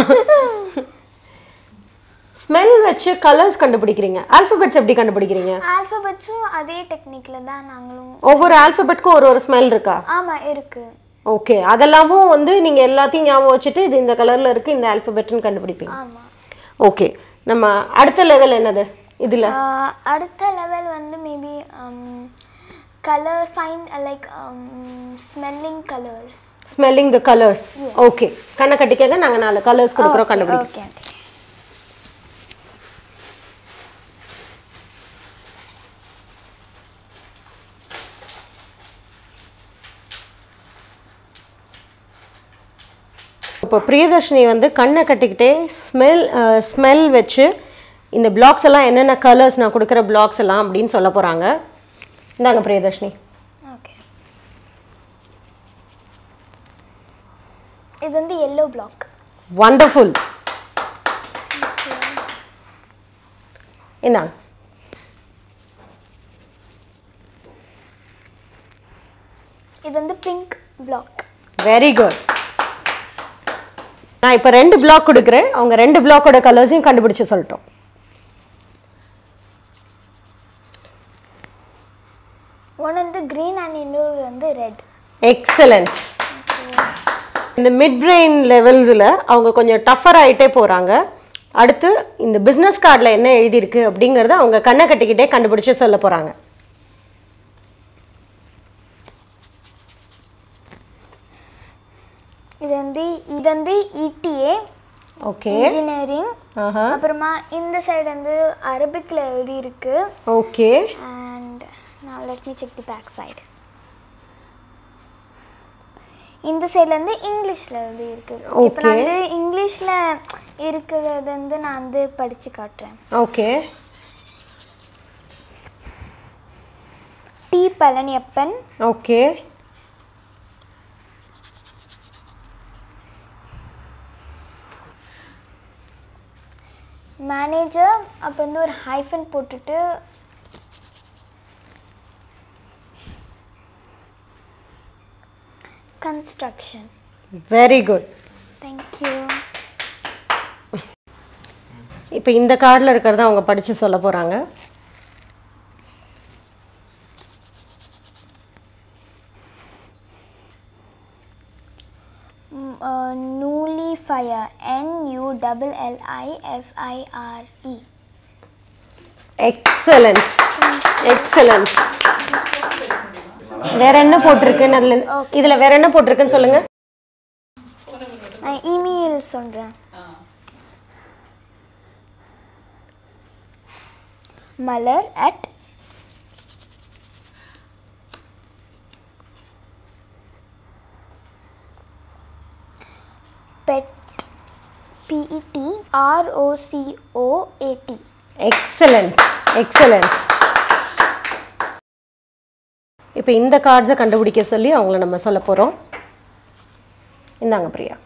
ஸ்மெல் வச்சு கலர்ஸ் கண்டுபிடிக்கிறீங்க ஆல்ஃபபெட்ஸ் எப்படி கண்டுபிடிக்கிறீங்க
ஆல்ஃபபெட்ஸும் அதே டெக்னிக்கில் தான் நாங்களும்
ஒவ்வொரு ஆல்ஃபபெட்க்கும் ஒரு ஒரு ஸ்மெல் இருக்கா
ஆமாம் இருக்குது
ஓகே அதெல்லாமும் வந்து நீங்கள் எல்லாத்தையும் ஞாபகம் வச்சுட்டு இது இந்த கலரில் இருக்குது இந்த ஆல்ஃபபெட்னு கண்டுபிடிப்பீங்க
ஆமாம்
ஓகே நம்ம அடுத்த லெவல் என்னது இதில்
அடுத்த லெவல் வந்து maybe colour find like smelling colours
smelling the colours okay கண்ணை கட்டிக்கங்க நாங்கள் நாலு கலர்ஸ் கொடுக்குறோம் கண்டுபிடிக்கிறோம்
ஓகே
இப்போ பிரியதர்ஷினி வந்து கண்ணை கட்டிக்கிட்டே ஸ்மெல் ஸ்மெல் வச்சு இந்த பிளாக்ஸ் எல்லாம் என்னென்ன கலர்ஸ் நான் கொடுக்குற பிளாக்ஸ் எல்லாம் அப்படின்னு சொல்ல போகிறாங்க இந்தாங்க பிரியதர்ஷினி
ஓகே இது வந்து எல்லோ பிளாக்
வண்டர்ஃபுல் இந்தாங்க
இது வந்து பிங்க் பிளாக்
வெரி குட் நான் இப்போ ரெண்டு பிளாக் கொடுக்குறேன் அவங்க ரெண்டு பிளாக்கோட கலர்ஸையும் கண்டுபிடிச்சு சொல்லட்டும்
ஒன்று வந்து க்ரீன் அண்ட் இன்னொரு வந்து ரெட்
எக்ஸலண்ட் இந்த மிட் பிரெயின் லெவல்ஸில் அவங்க கொஞ்சம் டஃபர் ஆகிட்டே போகிறாங்க அடுத்து இந்த பிஸ்னஸ் கார்டில் என்ன எழுதியிருக்கு அப்படிங்கிறத அவங்க கண்ணை கட்டிக்கிட்டே கண்டுபிடிச்சு சொல்ல போகிறாங்க
இது வந்து இது வந்து இடிஏ
ஓகே
இன்ஜினியரிங்
ஆஹா
அப்புறமா இந்த சைடு வந்து அரபிக்கில் எழுதியிருக்கு
ஓகே
அண்ட் நான் let me check the back side இந்த சைடில் வந்து இங்கிலீஷில் எழுதி இருக்கு இப்போ நான் வந்து இங்கிலீஷில் இருக்கிறது வந்து நான் வந்து படித்து காட்டுறேன்
okay
D Palaniappan
okay
manager அப்போ வந்து ஒரு ஹைஃபன் போட்டுட்டு கன்ஸ்ட்ரக்ஷன்
வெரி குட்
தேங்க்யூ
இப்போ இந்த கார்டில் இருக்கிறத அவங்க படித்து சொல்ல போகிறாங்க
nullifier N U L L I F I R E
excellent excellent வேற என்ன போட்டிருக்குன்னு அதில் இதில் வேற என்ன போட்டிருக்குன்னு சொல்லுங்க
நான் இமெயில் சொல்கிறேன் Malar at bed BED ROCOAD
excellent excellent இப்போ இந்த கார்ட்ஸை கண்டுபிடிக்க சொல்லி அவங்கள நம்ம சொல்ல போகிறோம் இந்தாங்க பிரியா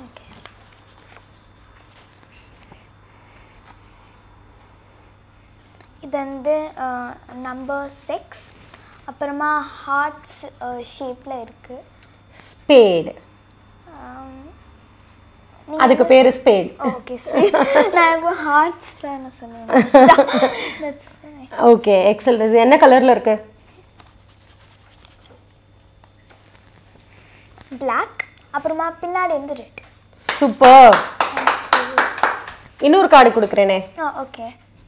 இது வந்து நம்பர் சிக்ஸ் அப்புறமா ஹார்ட்ஸ் ஷேப்பில் இருக்குது
ஸ்பேடு அதுக்கு பேர் ஸ்பேட்
ஓகே சாரி நான் இப்போ ஹார்ட்ஸ் தான் என்ன சொல்லுவேன் தட்ஸ்
ஓகே எக்ஸலண்ட் இது என்ன கலரில் இருக்கு
பிளாக் அப்புறமா பின்னாடி வந்து ரெட்
சூப்பர் இன்னொரு கார்டு கொடுக்குறேனே
ஆ okay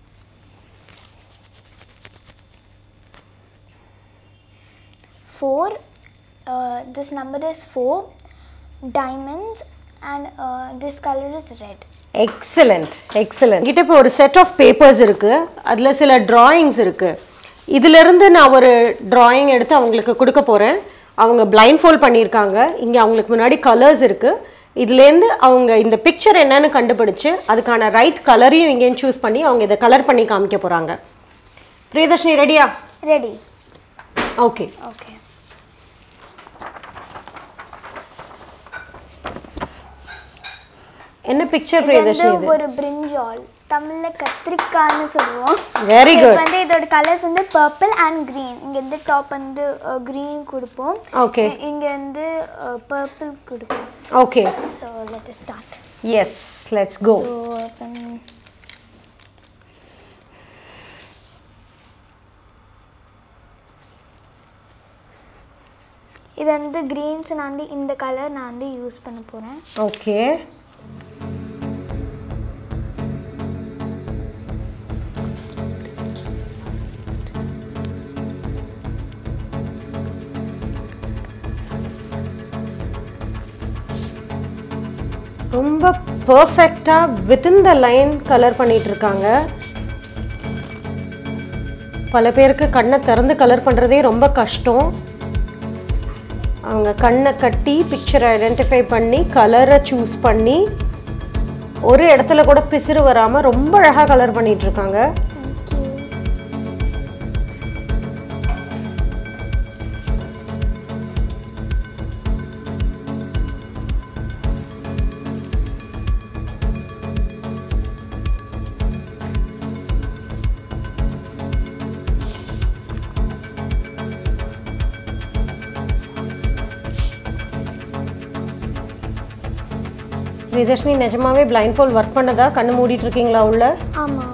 four this number is four diamonds and this colour is red
excellent excellent கிட்ட இப்போ ஒரு செட் ஆஃப் பேப்பர்ஸ் இருக்கு அதுல சில டிராயிங்ஸ் இருக்கு இதுல இருந்து நான் ஒரு டிராயிங் எடுத்து அவங்களுக்கு கொடுக்க போறேன் அவங்க பிளைண்ட் ஃபோல்ட் பண்ணியிருக்காங்க இங்க அவங்களுக்கு முன்னாடி கலர்ஸ் இருக்கு இதுலேருந்து அவங்க இந்த பிக்சர் என்னன்னு கண்டுபிடிச்சு அதுக்கான ரைட் கலரையும் இங்கேயும் சூஸ் பண்ணி அவங்க இதை கலர் பண்ணி காமிக்க போறாங்க பிரியதர்ஷினி ரெடியா
ரெடி
ஓகே
ஓகே
என்ன பிக்சர்
இது
பிரியதர்ஷினி
வந்து
இது
ஒரு பிரிஞ்சால் தமிழ்ல கத்திரிக்காய்னு சொல்லுவோம்
Very
இது
good.
வந்து இதோட கலர்ஸ் வந்து பர்பிள் அண்ட் green இங்க இருந்து டாப் வந்து green கொடுப்போம்
Okay.
இ- இங்க வந்து பர்பிள் கொடுப்போம்
okay
so let start
yes let's go
so இது வந்து க்ரீன்ஸ் நான் வந்து இந்த கலர் நான் வந்து யூஸ் பண்ண போகிறேன்
ஓகே ரொம்ப பர்ஃபெக்டாக வித்தின் த லைன் கலர் பண்ணிட்டு இருக்காங்க பல பேருக்கு கண்ணை திறந்து கலர் பண்ணுறதே ரொம்ப கஷ்டம் அவங்க கண்ணை கட்டி பிக்சரை ஐடென்டிஃபை பண்ணி கலரை சூஸ் பண்ணி ஒரு இடத்துல கூட பிசிறு வராமல் ரொம்ப அழகாக கலர் பண்ணிட்டு இருக்காங்க விதர்ஷினி நிஜமாவே பிளைண்ட் ஃபோல் ஒர்க் பண்ணதா கண்ணு மூடிட்டு இருக்கீங்களா உள்ள
ஆமாம்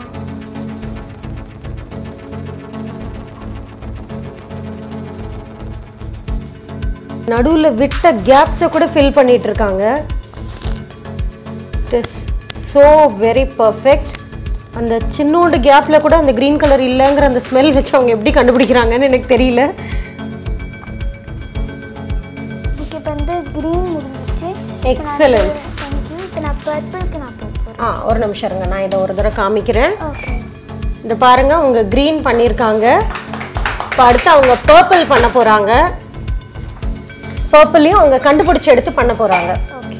நடுவில் விட்ட கேப்ஸை கூட ஃபில் பண்ணிட்டு இருக்காங்க it is so very perfect அந்த சின்னோண்டு கேப்பில் கூட அந்த க்ரீன் கலர் இல்லைங்கிற அந்த ஸ்மெல் வச்சு அவங்க எப்படி கண்டுபிடிக்கிறாங்கன்னு எனக்கு தெரியல
ஓகே இப்போ வந்து க்ரீன் முடிஞ்சிச்சு
Excellent.
தேங்க்யூ இப்போ நான் பர்பிளுக்கு நான் போக போகிறேன்
ஆ ஒரு நிமிஷம் இருங்க நான் இதை ஒரு தடவை காமிக்கிறேன்
ஓகே
இந்த பாருங்க அவங்க க்ரீன் பண்ணியிருக்காங்க இப்போ அடுத்து அவங்க பர்பிள் பண்ண போகிறாங்க பர்பிளையும் அவங்க கண்டுபிடிச்சு எடுத்து பண்ண போகிறாங்க
ஓகே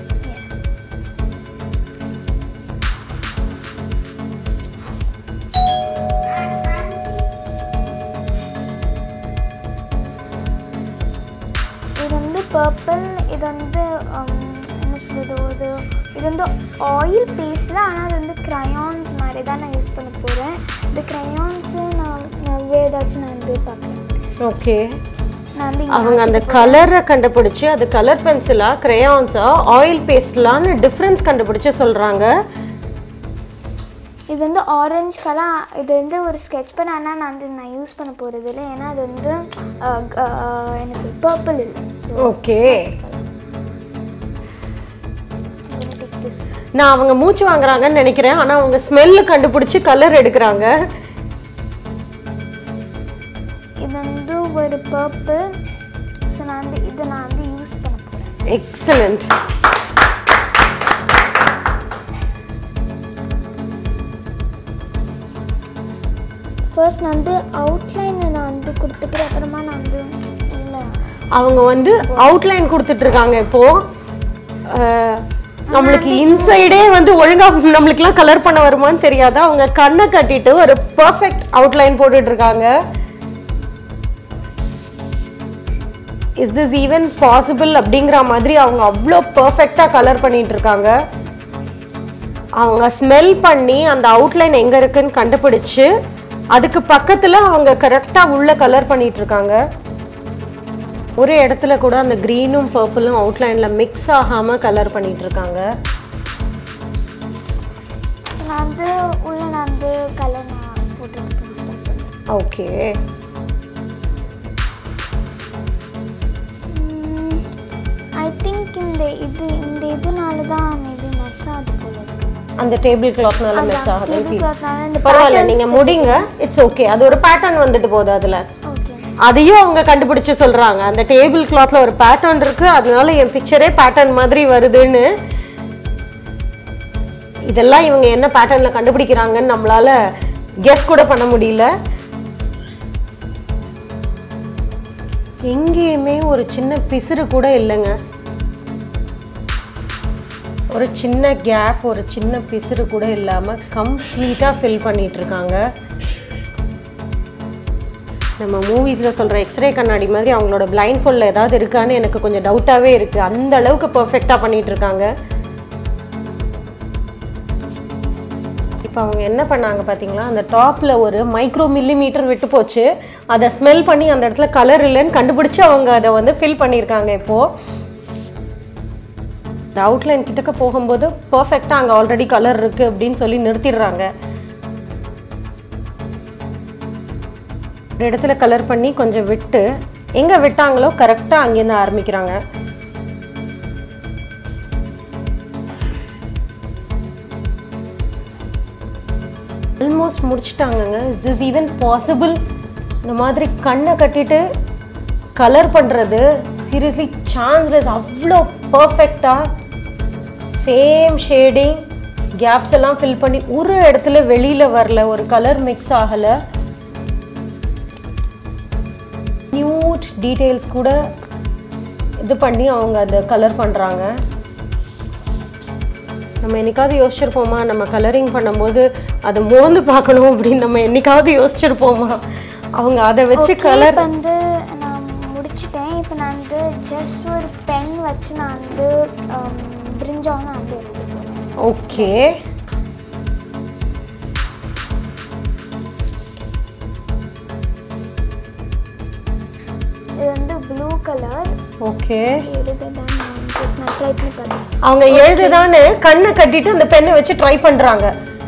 இது வந்து பர்பிள் இது வந்து um, என்ன சொல்கிறது ஒரு இது வந்து ஆயில் பேஸ்டில் ஆனால் அது வந்து க்ரையான்ஸ் மாதிரி தான் நான் யூஸ் பண்ண போகிறேன் இந்த க்ரையான்ஸு நான் நான் வேறு ஏதாச்சும் நான் வந்து பார்க்குறேன்
ஓகே
நான் வந்து இங்க
அவங்க அந்த கலரை கண்டுபிடிச்சு அது கலர் பென்சிலா கிரேயான்ஸா ஆயில் பேஸ்ட்லான்னு டிஃப்ரென்ஸ் கண்டுபிடிச்சு சொல்றாங்க
இது வந்து ஆரஞ்சு கலர் இது வந்து ஒரு ஸ்கெட்ச் பென் ஆனால் நான் வந்து நான் யூஸ் பண்ண போகிறது இல்லை ஏன்னா அது வந்து அஹ், அஹ், என்ன சொல் பர்பிள் இல்லை ஸோ
ஓகே
டேக் திஸ்
நான் அவங்க மூச்சு வாங்குறாங்கன்னு நினைக்கிறேன் ஆனா அவங்க ஸ்மெல்லு கண்டுபிடிச்சி கலர் எடுக்கிறாங்க
இது வந்து ஒரு பர்பிள் ஸோ நான் வந்து இதை நான் வந்து யூஸ் பண்ண போகிறேன்
எக்ஸலண்ட்
ஃபர்ஸ்ட் நான் வந்து அவுட்லைனை நான் வந்து கொடுத்துக்கிறேன் அப்புறமா நான் வந்து இல்லை
அவங்க வந்து அவுட்லைன் கொடுத்துட்டு இருக்காங்க இப்போ அஹ், நம்மளுக்கு இன்சைடே வந்து ஒழுங்கா நம்மளுக்குலாம் கலர் பண்ண வருமான்னு தெரியாது அவங்க கண்ணை கட்டிட்டு ஒரு பர்ஃபெக்ட் அவுட்லைன் போட்டுட்டு இருக்காங்க இஸ் திஸ் ஈவன் பாசிபிள் அப்படிங்கிற மாதிரி அவங்க அவ்வளோ பர்ஃபெக்டாக கலர் பண்ணிட்டு இருக்காங்க அவங்க ஸ்மெல் பண்ணி அந்த அவுட்லைன் எங்கே இருக்குன்னு கண்டுபிடிச்சு அதுக்கு பக்கத்தில் அவங்க கரெக்டாக உள்ள கலர் பண்ணிட்டு இருக்காங்க ஒரு இடத்துல கூட அந்த க்ரீனும் பர்பிளும் அவுட்லைனில் மிக்ஸ் ஆகாமல் கலர் பண்ணிட்டு இருக்காங்க
நான் வந்து உள்ள நான் வந்து கலர் நான் போட்டுறதுக்கு ஸ்டார்ட் பண்ணுறேன்
ஓகே
ஐ திங்க் இந்த இது இந்த இதனால தான் மேபி மெஸ் ஆகுது போல இருக்கு
அந்த டேபிள் கிளாத்னால மிஸ்
அதான்,
ஆகுது
table clothனால இந்த
பரவாயில்ல
patterns
நீங்க முடிங்க இட்ஸ் ஓகே அது ஒரு பேட்டர்ன் வந்துட்டு போகுது அதுல
ஓகே
அதையும் அவங்க கண்டுபிடிச்சு சொல்றாங்க அந்த டேபிள் கிளாத்ல ஒரு பேட்டர்ன் இருக்கு அதனால என் பிக்சரே பேட்டர்ன் மாதிரி வருதுன்னு இதெல்லாம் இவங்க என்ன பேட்டர்ன்ல கண்டுபிடிக்கிறாங்கன்னு நம்மளால கெஸ் கூட பண்ண முடியல எங்கேயுமே ஒரு சின்ன பிசுறு கூட இல்லைங்க ஒரு சின்ன கேப் ஒரு சின்ன பிசுறு கூட இல்லாம கம்ப்ளீட்டா ஃபில் பண்ணிட்டு இருக்காங்க நம்ம மூவிஸில் சொல்கிற எக்ஸ்ரே கண்ணாடி மாதிரி அவங்களோட பிளைண்ட் ஃபோல்டில் ஏதாவது இருக்கான்னு எனக்கு கொஞ்சம் டவுட்டாகவே இருக்குது அந்த அளவுக்கு பர்ஃபெக்டாக பண்ணிட்டு இருக்காங்க இப்போ அவங்க என்ன பண்ணாங்க பார்த்தீங்களா அந்த டாப்பில் ஒரு மைக்ரோ மில்லிமீட்டர் விட்டு போச்சு அதை ஸ்மெல் பண்ணி அந்த இடத்துல கலர் இல்லைன்னு கண்டுபிடிச்சு அவங்க அதை வந்து ஃபில் பண்ணியிருக்காங்க இப்போது இந்த அவுட்லைன் கிட்டக்க போகும்போது பர்ஃபெக்டாக அங்கே ஆல்ரெடி கலர் இருக்குது அப்படின்னு சொல்லி நிறுத்திடுறாங்க ஒரு இடத்துல கலர் பண்ணி கொஞ்சம் விட்டு எங்கே விட்டாங்களோ கரெக்டாக அங்கேருந்து ஆரம்பிக்கிறாங்க ஆல்மோஸ்ட் முடிச்சிட்டாங்கங்க இஸ் திஸ் ஈவன் பாசிபிள் இந்த மாதிரி கண்ணை கட்டிட்டு கலர் பண்ணுறது சீரியஸ்லி சான்ஸ்லெஸ் அவ்வளோ பர்ஃபெக்டாக சேம் ஷேடிங் கேப்ஸ் எல்லாம் ஃபில் பண்ணி ஒரு இடத்துல வெளியில் வரல ஒரு கலர் மிக்ஸ் ஆகலை நியூட் டீட்டெயில்ஸ் கூட இது பண்ணி அவங்க அதை கலர் பண்ணுறாங்க நம்ம என்னைக்காவது யோசிச்சிருப்போமா நம்ம கலரிங் பண்ணும்போது அதை மோந்து பார்க்கணும் அப்படின்னு நம்ம என்னைக்காவது யோசிச்சிருப்போமா அவங்க அதை வச்சு கலர்
இப்போ வந்து நான் முடிச்சிட்டேன் இப்போ நான் வந்து ஜஸ்ட் ஒரு பென் வச்சு நான் வந்து பிரிஞ்சாவும் நான் வந்து எழுத போகிறேன்
ஓகே
இது வந்து ப்ளூ கலர்
ஓகே
எழுத தான் நான் ஜஸ்ட் நான் ட்ரை பண்ணி பண்ணேன்
அவங்க எழுதுதான்னு கண்ணை கட்டிட்டு அந்த பெண்ணை வச்சு ட்ரை பண்றாங்க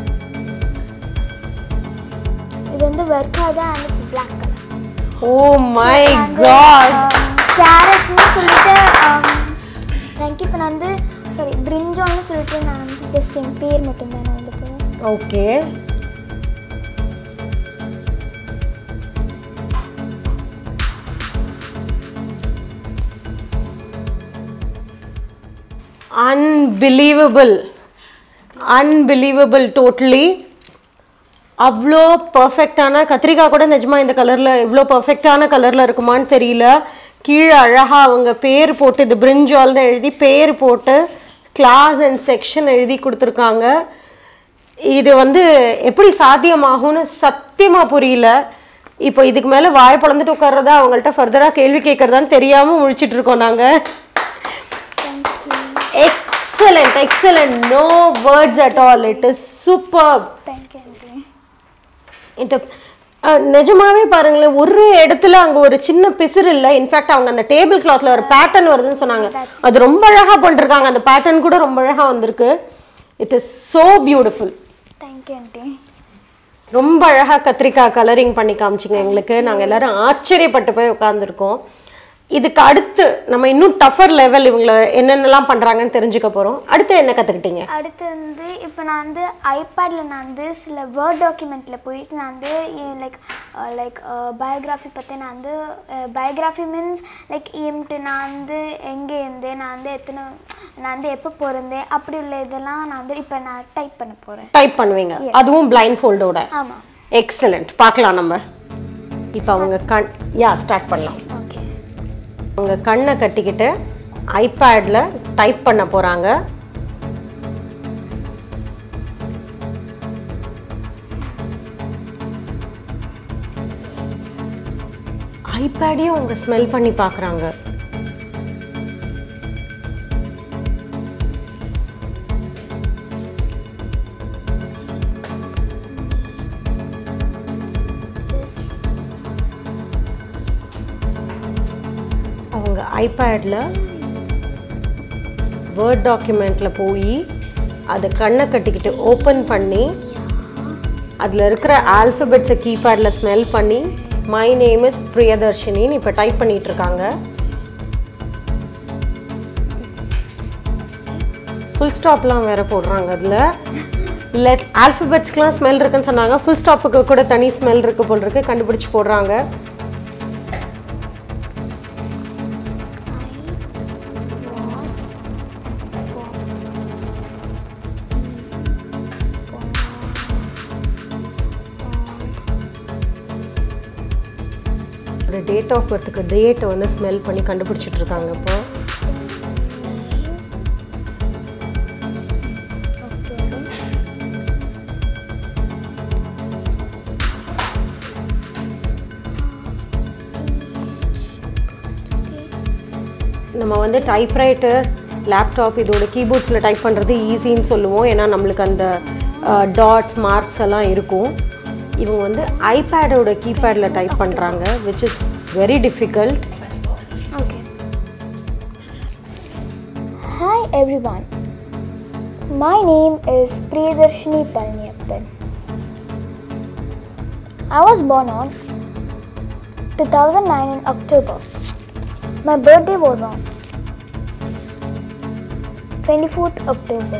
இது வந்து ஒர்க் ஆகுது and it's black colour
oh my god
கேரட்னு சொல்லிட்டு தேங்க்யூ இப்போ நான் வந்து சாரி பிரிஞ்சால்னு சொல்லிட்டு நான் வந்து ஜஸ்ட் என் பேர் மட்டும்தான் நான் வந்து போகிறேன்
ஓகே அன்பிலீவபிள் அன்பிலீவபிள் டோட்டலி அவ்வளோ பர்ஃபெக்டான கத்திரிக்காய் கூட நிஜமா இந்த கலரில் இவ்வளோ பர்ஃபெக்டான கலரில் இருக்குமான்னு தெரியல கீழே அழகாக அவங்க பேர் போட்டு இது பிரிஞ்சால்னு எழுதி பேர் போட்டு கிளாஸ் அண்ட் செக்ஷன் எழுதி கொடுத்துருக்காங்க இது வந்து எப்படி சாத்தியமாகும்னு சத்தியமாக புரியல இப்போ இதுக்கு மேலே வாய் பிளந்துட்டு உட்கார்றதா அவங்கள்ட்ட ஃபர்தராக கேள்வி கேட்குறதான்னு தெரியாமல் முழிச்சிட்டு இருக்கோம் நாங்கள் excellent excellent no words at all it is super
thank you aunty
இந்த அஹ், நிஜமாவே பாருங்களேன் ஒரு இடத்துல அங்க ஒரு சின்ன பிசுறு இல்லை இன்ஃபேக்ட் அவங்க அந்த டேபிள் கிளாத்ல ஒரு பேட்டர்ன் வருதுன்னு சொன்னாங்க அது ரொம்ப அழகா பண்ணிருக்காங்க அந்த பேட்டர்ன் கூட ரொம்ப அழகா வந்திருக்கு it is so beautiful
thank you thank you aunty
ரொம்ப அழகாக கத்திரிக்காய் கலரிங் பண்ணி காமிச்சிங்க எங்களுக்கு நாங்கள் எல்லாரும் ஆச்சரியப்பட்டு போய் உட்காந்துருக்கோம் இதுக்கு அடுத்து நம்ம இன்னும் டஃபர் லெவல் இவங்களை என்னென்னலாம் பண்ணுறாங்கன்னு தெரிஞ்சுக்க போகிறோம் அடுத்து என்ன கற்றுக்கிட்டீங்க
அடுத்து வந்து இப்போ நான் வந்து ஐபேடில் நான் வந்து சில வேர்ட் டாக்குமெண்ட்டில் போயிட்டு நான் வந்து லைக் லைக் பயோகிராஃபி பற்றி நான் வந்து பயோகிராஃபி மீன்ஸ் லைக் ஈம்ட்டு நான் வந்து எங்கே இருந்தேன் நான் வந்து எத்தனை நான் வந்து எப்போ பிறந்தேன் அப்படி உள்ள இதெல்லாம் நான் வந்து இப்போ நான் டைப் பண்ண போகிறேன்
டைப் பண்ணுவீங்க அதுவும் பிளைண்ட் ஃபோல்டோட
ஆமாம்
எக்ஸலண்ட் பார்க்கலாம் நம்ம இப்போ அவங்க கண் யா ஸ்டார்ட் பண்ணலாம்
ஓகே
அவங்க கண்ணை கட்டிக்கிட்டு ஐபேடில் டைப் பண்ண போகிறாங்க ஐபேடையும் அவங்க ஸ்மெல் பண்ணி பார்க்குறாங்க அவங்க ஐபேடில் வேர்ட் டாக்குமெண்ட்டில் போய் அதை கண்ணை கட்டிக்கிட்டு ஓப்பன் பண்ணி அதில் இருக்கிற ஆல்ஃபபெட்ஸை கீபேடில் ஸ்மெல் பண்ணி மை நேம் இஸ் பிரியதர்ஷினின்னு இப்போ டைப் பண்ணிட்டு இருக்காங்க ஃபுல் ஸ்டாப்லாம் வேற போடுறாங்க அதில் லெட் ஆல்ஃபபெட்ஸ்க்குலாம் ஸ்மெல் இருக்குன்னு சொன்னாங்க ஃபுல் ஸ்டாப்புக்கு கூட தனி ஸ்மெல் இருக்கு போல் இருக்கு கண்டுபிடிச்சு போடுறாங்க ஒரு டேட் ஆஃப் பர்த்துக்கு டேட்டை வந்து ஸ்மெல் பண்ணி கண்டுபிடிச்சிட்டு இருக்காங்க இப்போ நம்ம வந்து டைப்ரைட்டர் லேப்டாப் இதோட கீபோர்ட்ஸில் டைப் பண்ணுறது ஈஸின்னு சொல்லுவோம் ஏன்னா நம்மளுக்கு அந்த டாட்ஸ் மார்க்ஸ் எல்லாம் இருக்கும் இவங்க வந்து ஐபேடோட கீபேடில் டைப் பண்ணுறாங்க which is very difficult
Okay. Hi everyone. My name is Priyadarshini Palniyappan. I was born on 2009 in October. My birthday was on 24th October.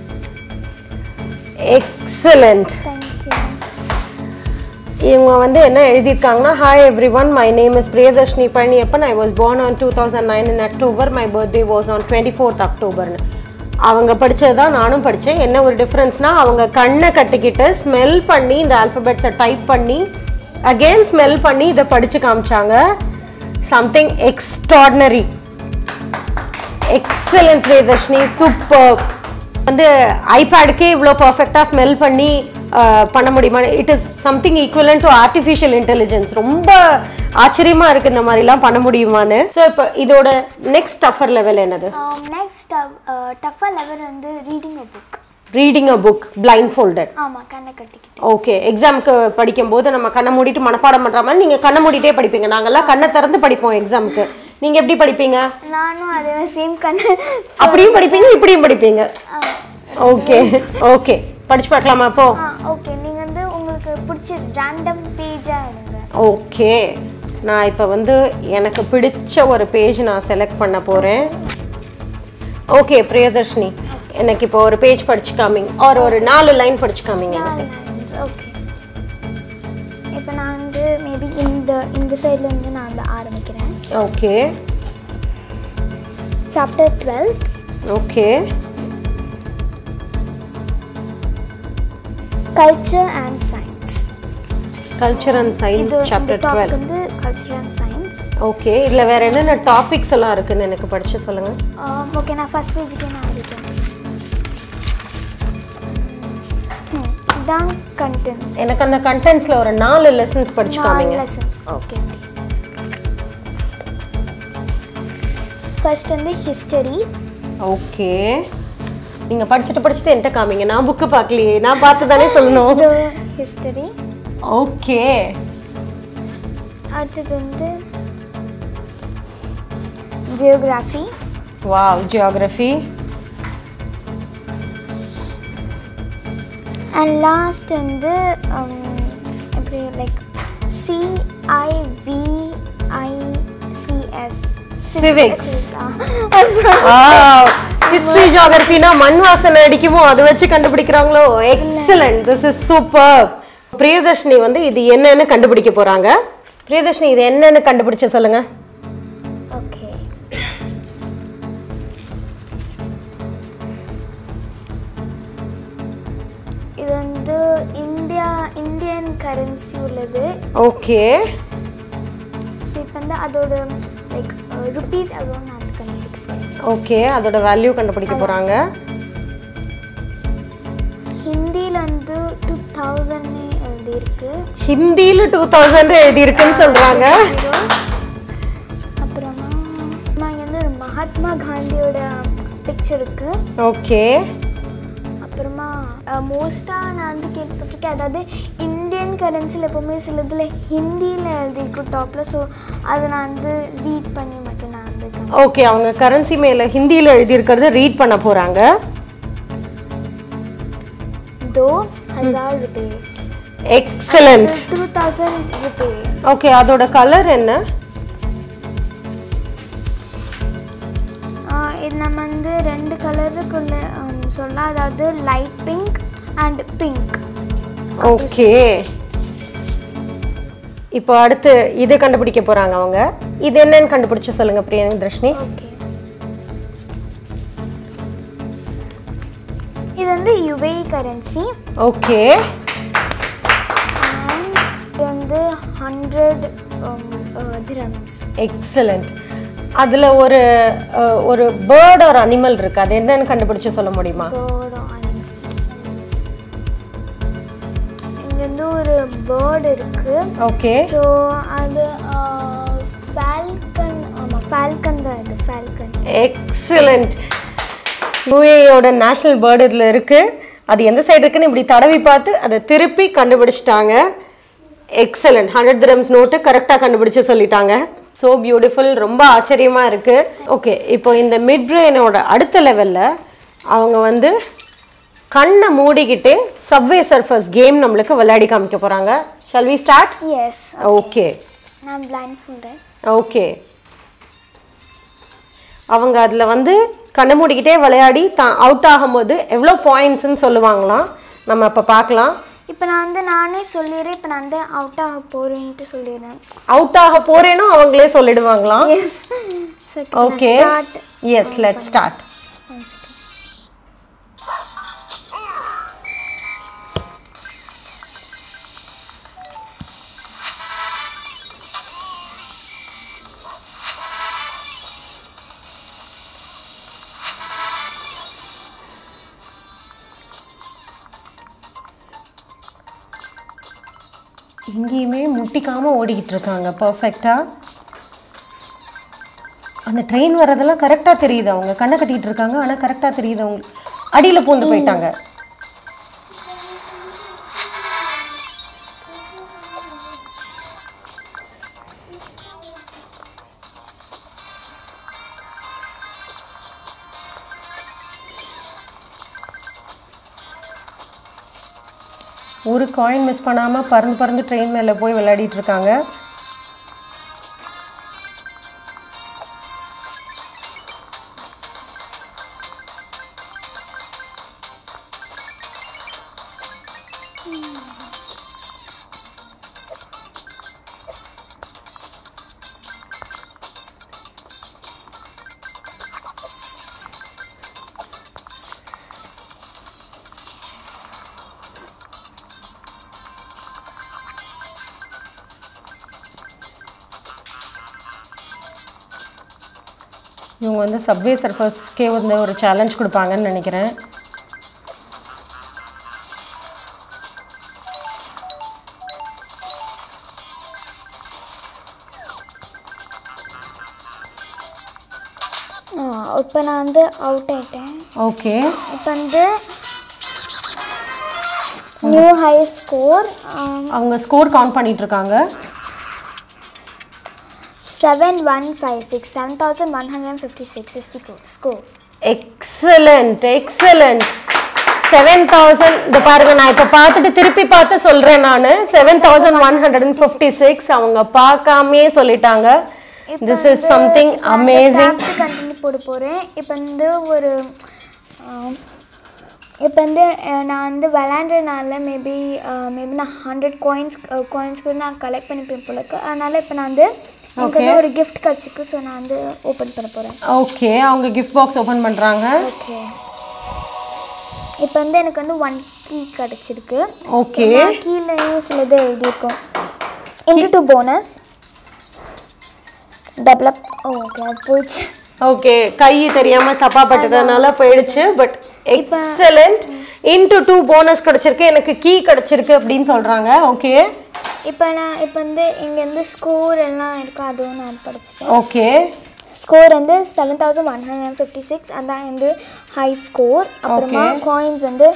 Excellent
Thank you.
இவங்க வந்து என்ன எழுதியிருக்காங்கன்னா hi everyone my name is Priyadarshini Palaniappan I was born on two thousand nine in October my birthday was on twenty fourth அக்டோபர்னு அவங்க படிச்சது தான் நானும் படித்தேன் என்ன ஒரு டிஃப்ரென்ஸ்னா அவங்க கண்ணை கட்டிக்கிட்டு ஸ்மெல் பண்ணி இந்த ஆல்ஃபபெட்ஸை டைப் பண்ணி அகெயின் ஸ்மெல் பண்ணி இதை படித்து காமிச்சாங்க something extraordinary excellent Priyadarshini super வந்து ஐபேடுக்கே இவ்வளோ பர்ஃபெக்டாக ஸ்மெல் பண்ணி அஹ், பண்ண முடியுமா it is something equivalent to artificial intelligence ரொம்ப ஆச்சரியமா இருக்கு இந்த மாதிரிலாம் பண்ண முடியுமான்னு ஸோ இப்போ இதோட நெக்ஸ்ட் டஃபர் லெவல் என்னது
Um, next, uh, tougher level வந்து reading a book.
Reading a book blindfolded
ஆமாம் கண்ணை கட்டிக்கிட்டு
ஓகே எக்ஸாமுக்கு படிக்கும்போது நம்ம கண்ணை மூடிட்டு மனப்பாடம் பண்ணுற மாதிரி நீங்கள் கண்ணை மூடிட்டே படிப்பீங்க நாங்கெல்லாம் கண்ணை திறந்து படிப்போம் எக்ஸாமுக்கு நீங்கள் எப்படி படிப்பீங்க
நானும் அதே சேம் கண்ணு
அப்படியும் படிப்பீங்க இப்படியும் படிப்பீங்க ஓகே ஓகே படிச்சு பார்க்கலாமா அப்போ
ஆ ஓகே நீங்கள் வந்து உங்களுக்கு பிடிச்ச ரேண்டம் பேஜாக இருங்க
ஓகே நான் இப்போ வந்து எனக்கு பிடிச்ச ஒரு பேஜ் நான் செலக்ட் பண்ண போகிறேன் ஓகே பிரியதர்ஷினி எனக்கு இப்போ ஒரு பேஜ் படிச்சு காமிங்க ஒரு ஒரு நாலு லைன் படிச்சு காமிங்க எனக்கு
ஓகே இப்போ நான் வந்து மேபி இந்த இந்த சைட்லேருந்து நான் வந்து ஆரம்பிக்கிறேன்
okay
chapter twelfth
okay
culture and science
culture and
இது
சயின்ஸ்
இந்த
சாப்டர்
டாபிக்
டுவெல்
வந்து கல்ச்சர் அண்ட் சயின்ஸ்
ஓகே இதில் வேற என்னென்ன டாபிக்ஸ் எல்லாம் இருக்குன்னு எனக்கு படிச்சு சொல்லுங்க
ஓகே நான் ஃபர்ஸ்ட் பேஜுக்கே நான் எழுதிட்டேன் ம், இதான் கண்டென்ட்ஸ்
எனக்கு அந்த கண்டென்ட்ஸில் ஒரு நாலு லெசன்ஸ் படிச்சு காமிங்க
லெசன்ஸ் ஓகே ஃபர்ஸ்ட் வந்து ஹிஸ்டரி
ஓகே நீங்கள் படிச்சுட்டு படிச்சுட்டு என்கிட்ட காமிங்க நான் புக்கு பார்க்கலையே நான் பார்த்து தானே சொல்லணும்
இது ஹிஸ்டரி
ஓகே
அடுத்தது வந்து geography
wow geography
and last வந்து um, எப்படி லைக் சிஐவிஐசிஎஸ்
Civics. ஹிஸ்டரி ஜியாகிரபினா மண் வாசனை அடிக்குமோ அதை வச்சு கண்டுபிடிக்கிறாங்களோ excellent this is super Priyadarshini வந்து இது என்னன்னு கண்டுபிடிக்க போறாங்க பிரியதர்ஷினி இது என்னன்னு கண்டுபிடிச்ச சொல்லுங்க
ஓகே இது வந்து இந்தியா இந்தியன் கரன்சி உள்ளது
ஓகே
ஸோ இப்போ வந்து அதோட லைக் ருபீஸ் எவ்வளோன்னு அது கண்டுபிடிக்க போகிறேன்
ஓகே அதோட வேல்யூ கண்டுபிடிக்க போறாங்க
ஹிந்தியில் வந்து டூ தௌசண்ட்னு எழுதியிருக்கு
ஹிந்தியில டூ தௌசண்ட் எழுதியிருக்குன்னு சொல்றாங்க
அப்புறமா அம்மா, இங்க வந்து ஒரு மகாத்மா காந்தியோட பிக்சர் இருக்கு
ஓகே
அப்புறமா மோஸ்ட்டாக நான் வந்து கேள்விப்பட்டிருக்கேன் அதாவது இந்தியன் கரன்சியில் எப்போவுமே சிலதில் ஹிந்தியில் எழுதியிருக்கும் டாப்பில் ஸோ அதை நான் வந்து ரீட் பண்ணி மட்டும் நான் வந்து காமிக்கிறேன்.
ஓகே அவங்க கரன்சி மேல ஹிந்தியில எழுதியிருக்கிறத ரீட் பண்ண போறாங்க
दो हजार रुपये
எக்ஸலண்ட்
टू थाउजेंड रुपये
ஓகே அதோட கலர் என்ன
இது நம்ம வந்து ரெண்டு கலருக்குள்ள சொல்லலாம் அதாவது light pink and pink
okay இப்போ அடுத்து இது கண்டுபிடிக்க போறாங்க அவங்க இது என்னன்னு கண்டுபிடிச்சு சொல்லுங்க பிரியதர்ஷினி
ஓகே இது வந்து யுஏ கரன்சி
ஓகே
அண்ட் இது வந்து ஹண்ட்ரட் திரம்ஸ்
எக்ஸலண்ட் அதுல ஒரு அஹ், ஒரு பேர்ட் ஒரு அனிமல் இருக்கு அது என்னன்னு கண்டுபிடிச்சு சொல்ல முடியுமா
பேர்டு இங்க வந்து ஒரு பேர்டு இருக்கு
ஓகே
ஸோ அது ஃபால்கன் ஆமாம் ஃபால்கன் தான் இது ஃபால்கன்
எக்ஸலண்ட் யூஏயோட நேஷனல் பேர்டு இதில் இருக்கு அது எந்த சைடு இருக்குன்னு இப்படி தடவி பார்த்து அதை திருப்பி கண்டுபிடிச்சிட்டாங்க எக்ஸலண்ட் ஹண்ட்ரட் திரம்ஸ் நோட்டு கரெக்டாக கண்டுபிடிச்சு சொல்லிட்டாங்க ஸோ பியூட்டிஃபுல் ரொம்ப ஆச்சரியமா இருக்கு ஓகே இப்போ இந்த மிட் பிரெயினோட அடுத்த லெவல்ல அவங்க வந்து கண்ணை மூடிக்கிட்டு சப்வே சர்ஃபஸ் கேம் நம்மளுக்கு விளையாடி காமிக்க போறாங்க shall we start
yes
okay
நான் பிளைண்ட் ஃபுல்றேன்
ஓகே அவங்க அதில் வந்து கண்ணை மூடிக்கிட்டே விளையாடி தான் அவுட் ஆகும்போது எவ்வளோ பாயிண்ட்ஸ்னு சொல்லுவாங்களாம் நம்ம இப்போ பார்க்கலாம்
இப்போ நான் வந்து நானே சொல்லிடுறேன் இப்போ நான் வந்து அவுட் ஆக போகிறேன்ட்டு சொல்லிடுறேன்
அவுட் ஆக போறேனும் அவங்களே சொல்லிடுவாங்களாம்
yes
okay
start
yes let start எங்கேயுமே முட்டிக்காம ஓடிக்கிட்டு இருக்காங்க பர்ஃபெக்டா அந்த ட்ரெயின் வர்றதெல்லாம் கரெக்டாக தெரியுது அவங்க கண்ணை கட்டிட்டு இருக்காங்க ஆனால் கரெக்டாக தெரியுது அவங்க அடியில் பூந்து போயிட்டாங்க ஒரு காயின் மிஸ் பண்ணாமல் பறந்து பறந்து ட்ரெயின் மேலே போய் விளையாடிட்டு இருக்காங்க இவங்க வந்து சப்வே சர்ஃபஸ்க்கே வந்து ஒரு சேலஞ்ச் கொடுப்பாங்கன்னு நினைக்கிறேன்
இப்போ நான் வந்து அவுட் ஆயிட்டேன்
ஓகே
இப்போ வந்து நியூ ஹை ஸ்கோர்
அவங்க ஸ்கோர் கவுண்ட் பண்ணிட்டு இருக்காங்க
seven one five six seven thousand one hundred fifty six is the score
excellent excellent seven thousand இந்த பாருங்க நான் இப்போ பார்த்துட்டு திருப்பி பார்த்து சொல்றேன் நான் seven thousand one hundred and fifty six அவங்க பார்க்காமே சொல்லிட்டாங்க this is something amazing
continue போட போகிறேன் இப்போ வந்து ஒரு இப்போ வந்து அஹ், நான் வந்து விளையாண்டுறனால மேபி மேபி நான் ஹண்ட்ரட் காயின்ஸ் காயின்ஸ் கூட நான் கலெக்ட் பண்ணிப்பேன் போல இருக்கு அதனால இப்போ நான் வந்து எனக்கு வந்து ஒரு கிஃப்ட் கிடச்சிருக்கு ஸோ நான் வந்து ஓப்பன் பண்ண போகிறேன்
ஓகே அவங்க கிஃப்ட் பாக்ஸ் ஓபன் பண்றாங்க
ஓகே இப்போ வந்து எனக்கு வந்து ஒன் கீ கிடச்சிருக்கு
ஓகே
கீழேயும் சிலது எழுதியிருக்கோம் into two bonus develop okay அது போயிடுச்சு
ஓகே கை தெரியாம தப்பா பட்டதுனால போயிடுச்சு but excellent into two bonus கிடைச்சிருக்கு எனக்கு கீ கிடைச்சிருக்கு அப்படின்னு சொல்றாங்க ஓகே
இப்போ நான் இப்போ வந்து இங்கே வந்து ஸ்கோர் எல்லாம் இருக்கும் அதுவும் நான் படிச்சிட்டேன்
ஓகே
ஸ்கோர் வந்து seven thousand one hundred and fifty six அதான் வந்து ஹை ஸ்கோர் அப்புறமா காயின்ஸ் வந்து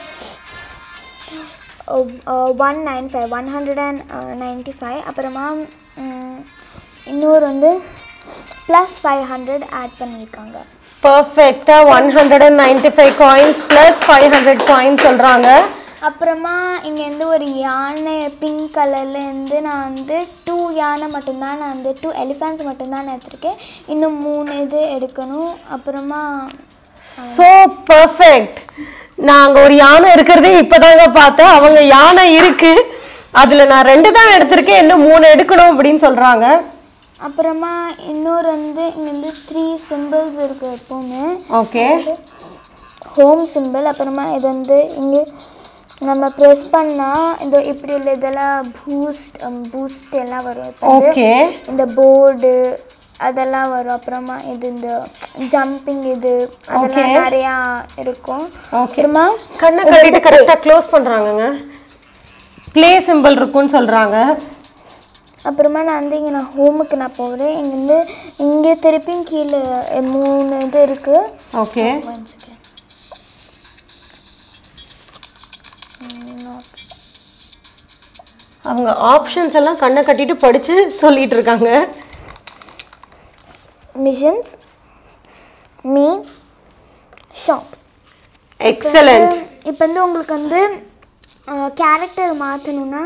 one nine five one hundred and ninety five அப்புறமா ம், இன்னொரு வந்து ப்ளஸ் ஃபைவ் ஹண்ட்ரட் ஆட் பண்ணியிருக்காங்க
பர்ஃபெக்டா one hundred and ninety five coins plus five hundred coins சொல்றாங்க
அப்புறமா இங்கேருந்து ஒரு யானை பிங்க் கலர்லேருந்து நான் வந்து டூ யானை மட்டும்தான் நான் வந்து டூ எலிஃபென்ட்ஸ் மட்டும்தான் நான் எடுத்திருக்கேன் இன்னும் மூணு இது எடுக்கணும் அப்புறமா
ஸோ பர்ஃபெக்ட் நான் அங்க ஒரு யானை இருக்கிறதே இப்பதாங்க பார்த்தேன் அவங்க யானை இருக்கு அதுல நான் ரெண்டு தான் எடுத்திருக்கேன் இன்னும் மூணு எடுக்கணும் அப்படின்னு சொல்றாங்க
அப்புறமா இன்னொரு வந்து இங்கே வந்து த்ரீ சிம்பிள்ஸ் இருக்குது எப்போவுமே
ஓகே
ஹோம் சிம்பிள் அப்புறமா இது வந்து இங்கே நம்ம ப்ரெஸ் பண்ணால் இந்த இப்படி உள்ள இதெல்லாம் பூஸ்ட் பூஸ்ட் எல்லாம் வரும் இப்போ வந்து
ஓகே
இந்த போர்டு அதெல்லாம் வரும் அப்புறமா இது இந்த ஜம்பிங் இது அதெல்லாம் நிறையா இருக்கும் அப்புறமா
கண்ணை கட்டிட்டு கரெக்டா க்ளோஸ் பண்றாங்கங்க ப்ளே சிம்பிள் இருக்குன்னு சொல்றாங்க
அப்புறமா நான் வந்து இங்கே நான் ஹோமுக்கு நான் போகிறேன் இங்கே வந்து இங்கே திருப்பியும் கீழே மூணு இது இருக்குது
ஓகே
One second.
அவங்க ஆப்ஷன்ஸ் எல்லாம் கண்ணை கட்டிட்டு படிச்சு சொல்லிட்டு இருக்காங்க
மிஷன்ஸ் மீ ஷாப்
எக்ஸலண்ட்
இப்போ வந்து உங்களுக்கு வந்து கேரக்டர் மாற்றணுன்னா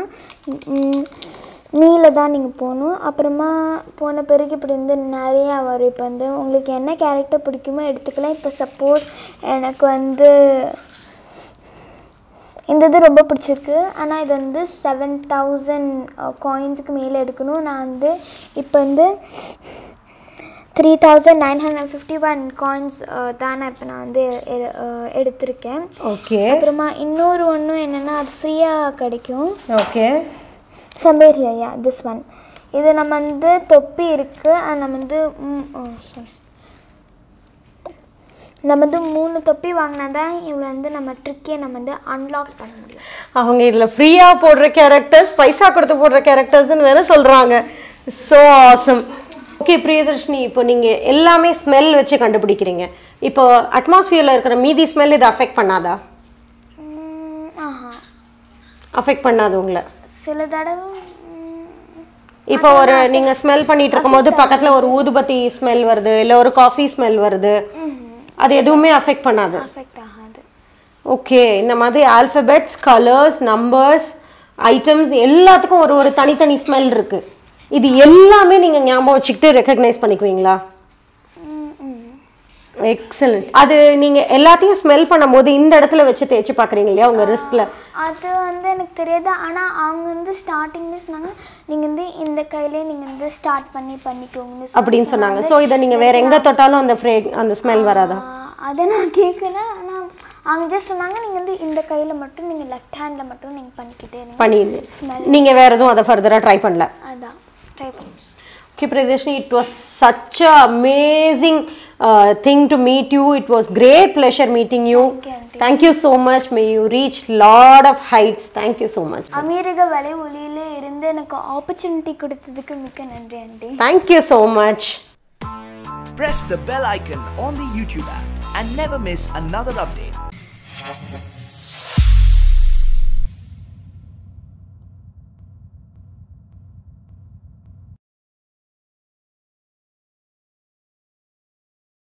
மீல தான் நீங்கள் போகணும் அப்புறமா போன பிறகு இப்படி வந்து நிறையா வரும் இப்போ வந்து உங்களுக்கு என்ன கேரக்டர் பிடிக்குமோ எடுத்துக்கலாம் இப்போ சப்போஸ் எனக்கு வந்து இந்த இது ரொம்ப பிடிச்சிருக்கு ஆனால் இது வந்து செவன் தௌசண்ட் காயின்ஸுக்கு மேலே எடுக்கணும் நான் வந்து இப்போ வந்து three thousand nine hundred fifty one coins தான் நான் இப்போ நான் வந்து எ- அஹ் எடுத்திருக்கேன்
ஓகே
அப்புறமா இன்னொரு ஒன்றும் என்னென்னா அது ஃப்ரீயாக கிடைக்கும்
ஓகே
சம்பேர் யா திஸ் ஒன் இது நம்ம வந்து தொப்பி இருக்குது அது நம்ம வந்து சாரி நம்ம வந்து மூணு தொப்பி வாங்கினா தான் இவ்வளோ வந்து நம்ம ட்ரிக்கே நம்ம வந்து அன்லாக் பண்ண முடியும்
அவங்க இதுல ஃப்ரீயா போடுற கேரக்டர்ஸ் பைசா கொடுத்து போடுற கேரக்டர்ஸ்னு வேற சொல்றாங்க ஸோ ஆசம் ஓகே பிரியதர்ஷினி இப்போ நீங்க எல்லாமே ஸ்மெல் வச்சு கண்டுபிடிக்கிறீங்க இப்போ அட்மாஸ்பியர்ல இருக்கிற மீதி ஸ்மெல் இதை அஃபெக்ட் பண்ணாதா
ம், ஆஹா
அஃபெக்ட் பண்ணாது உங்களை
சில தடவை ம்,
இப்போ ஒரு நீங்க ஸ்மெல் பண்ணிட்டு இருக்கும்போது பக்கத்துல ஒரு ஊதுபத்தி ஸ்மெல் வருது இல்ல ஒரு காஃபி ஸ்மெல் வருது அது எதுவுமே அஃபெக்ட் பண்ணாது
அஃபெக்ட் ஆகாது
ஓகே இந்த மாதிரி ஆல்ஃபபெட்ஸ் கலர்ஸ் நம்பர்ஸ் ஐட்டம்ஸ் எல்லாத்துக்கும் ஒரு ஒரு தனித்தனி ஸ்மெல் இருக்கு இது எல்லாமே நீங்க ஞாபகம் வச்சுக்கிட்டு ரெக்கக்னைஸ் பண்ணிக்குவீங்களா எக்ஸலண்ட் அது நீங்க எல்லாத்தையும் ஸ்மெல் பண்ணும்போது இந்த இடத்துல வச்சு தேய்ச்சி பார்க்குறீங்க இல்லையா உங்க ரிஸ்ட்ல
அது வந்து எனக்கு தெரியாது ஆனால் அவங்க வந்து ஸ்டார்டிங்லேயே சொன்னாங்க நீங்கள் வந்து இந்த கையிலே நீங்கள் வந்து ஸ்டார்ட் பண்ணி பண்ணிக்கோங்கன்னு சொல்லி
அப்படின்னு சொன்னாங்க ஸோ இதை நீங்க வேற எங்க தொட்டாலும் அந்த ஃப்ரே அந்த ஸ்மெல் வராதா
ஆஹ் அதை நான் கேட்கல ஆனால் அவங்க ஜஸ்ட் சொன்னாங்க நீங்கள் வந்து இந்த கையில் மட்டும் நீங்கள் லெஃப்ட் ஹேண்டில் மட்டும் நீங்கள் பண்ணிக்கிட்டே இருங்க
பண்ணி
Smell.
நீங்க வேற எதுவும் அதை ஃபர்தரா ட்ரை பண்ணல
அதான் ட்ரை பண்ணி
Okay, Pradeshni, it was such a amazing uh, thing to meet you. It was great pleasure meeting you.
Thank you, aunty.
Thank you so much. May you reach lot of heights. Thank you so much.
அமீரக வலை ஒளியில இருந்து எனக்கு opportunity கொடுத்ததுக்கு மிக்க நன்றி aunty
Thank you so much.
Press the bell icon on the YouTube app and never miss another update.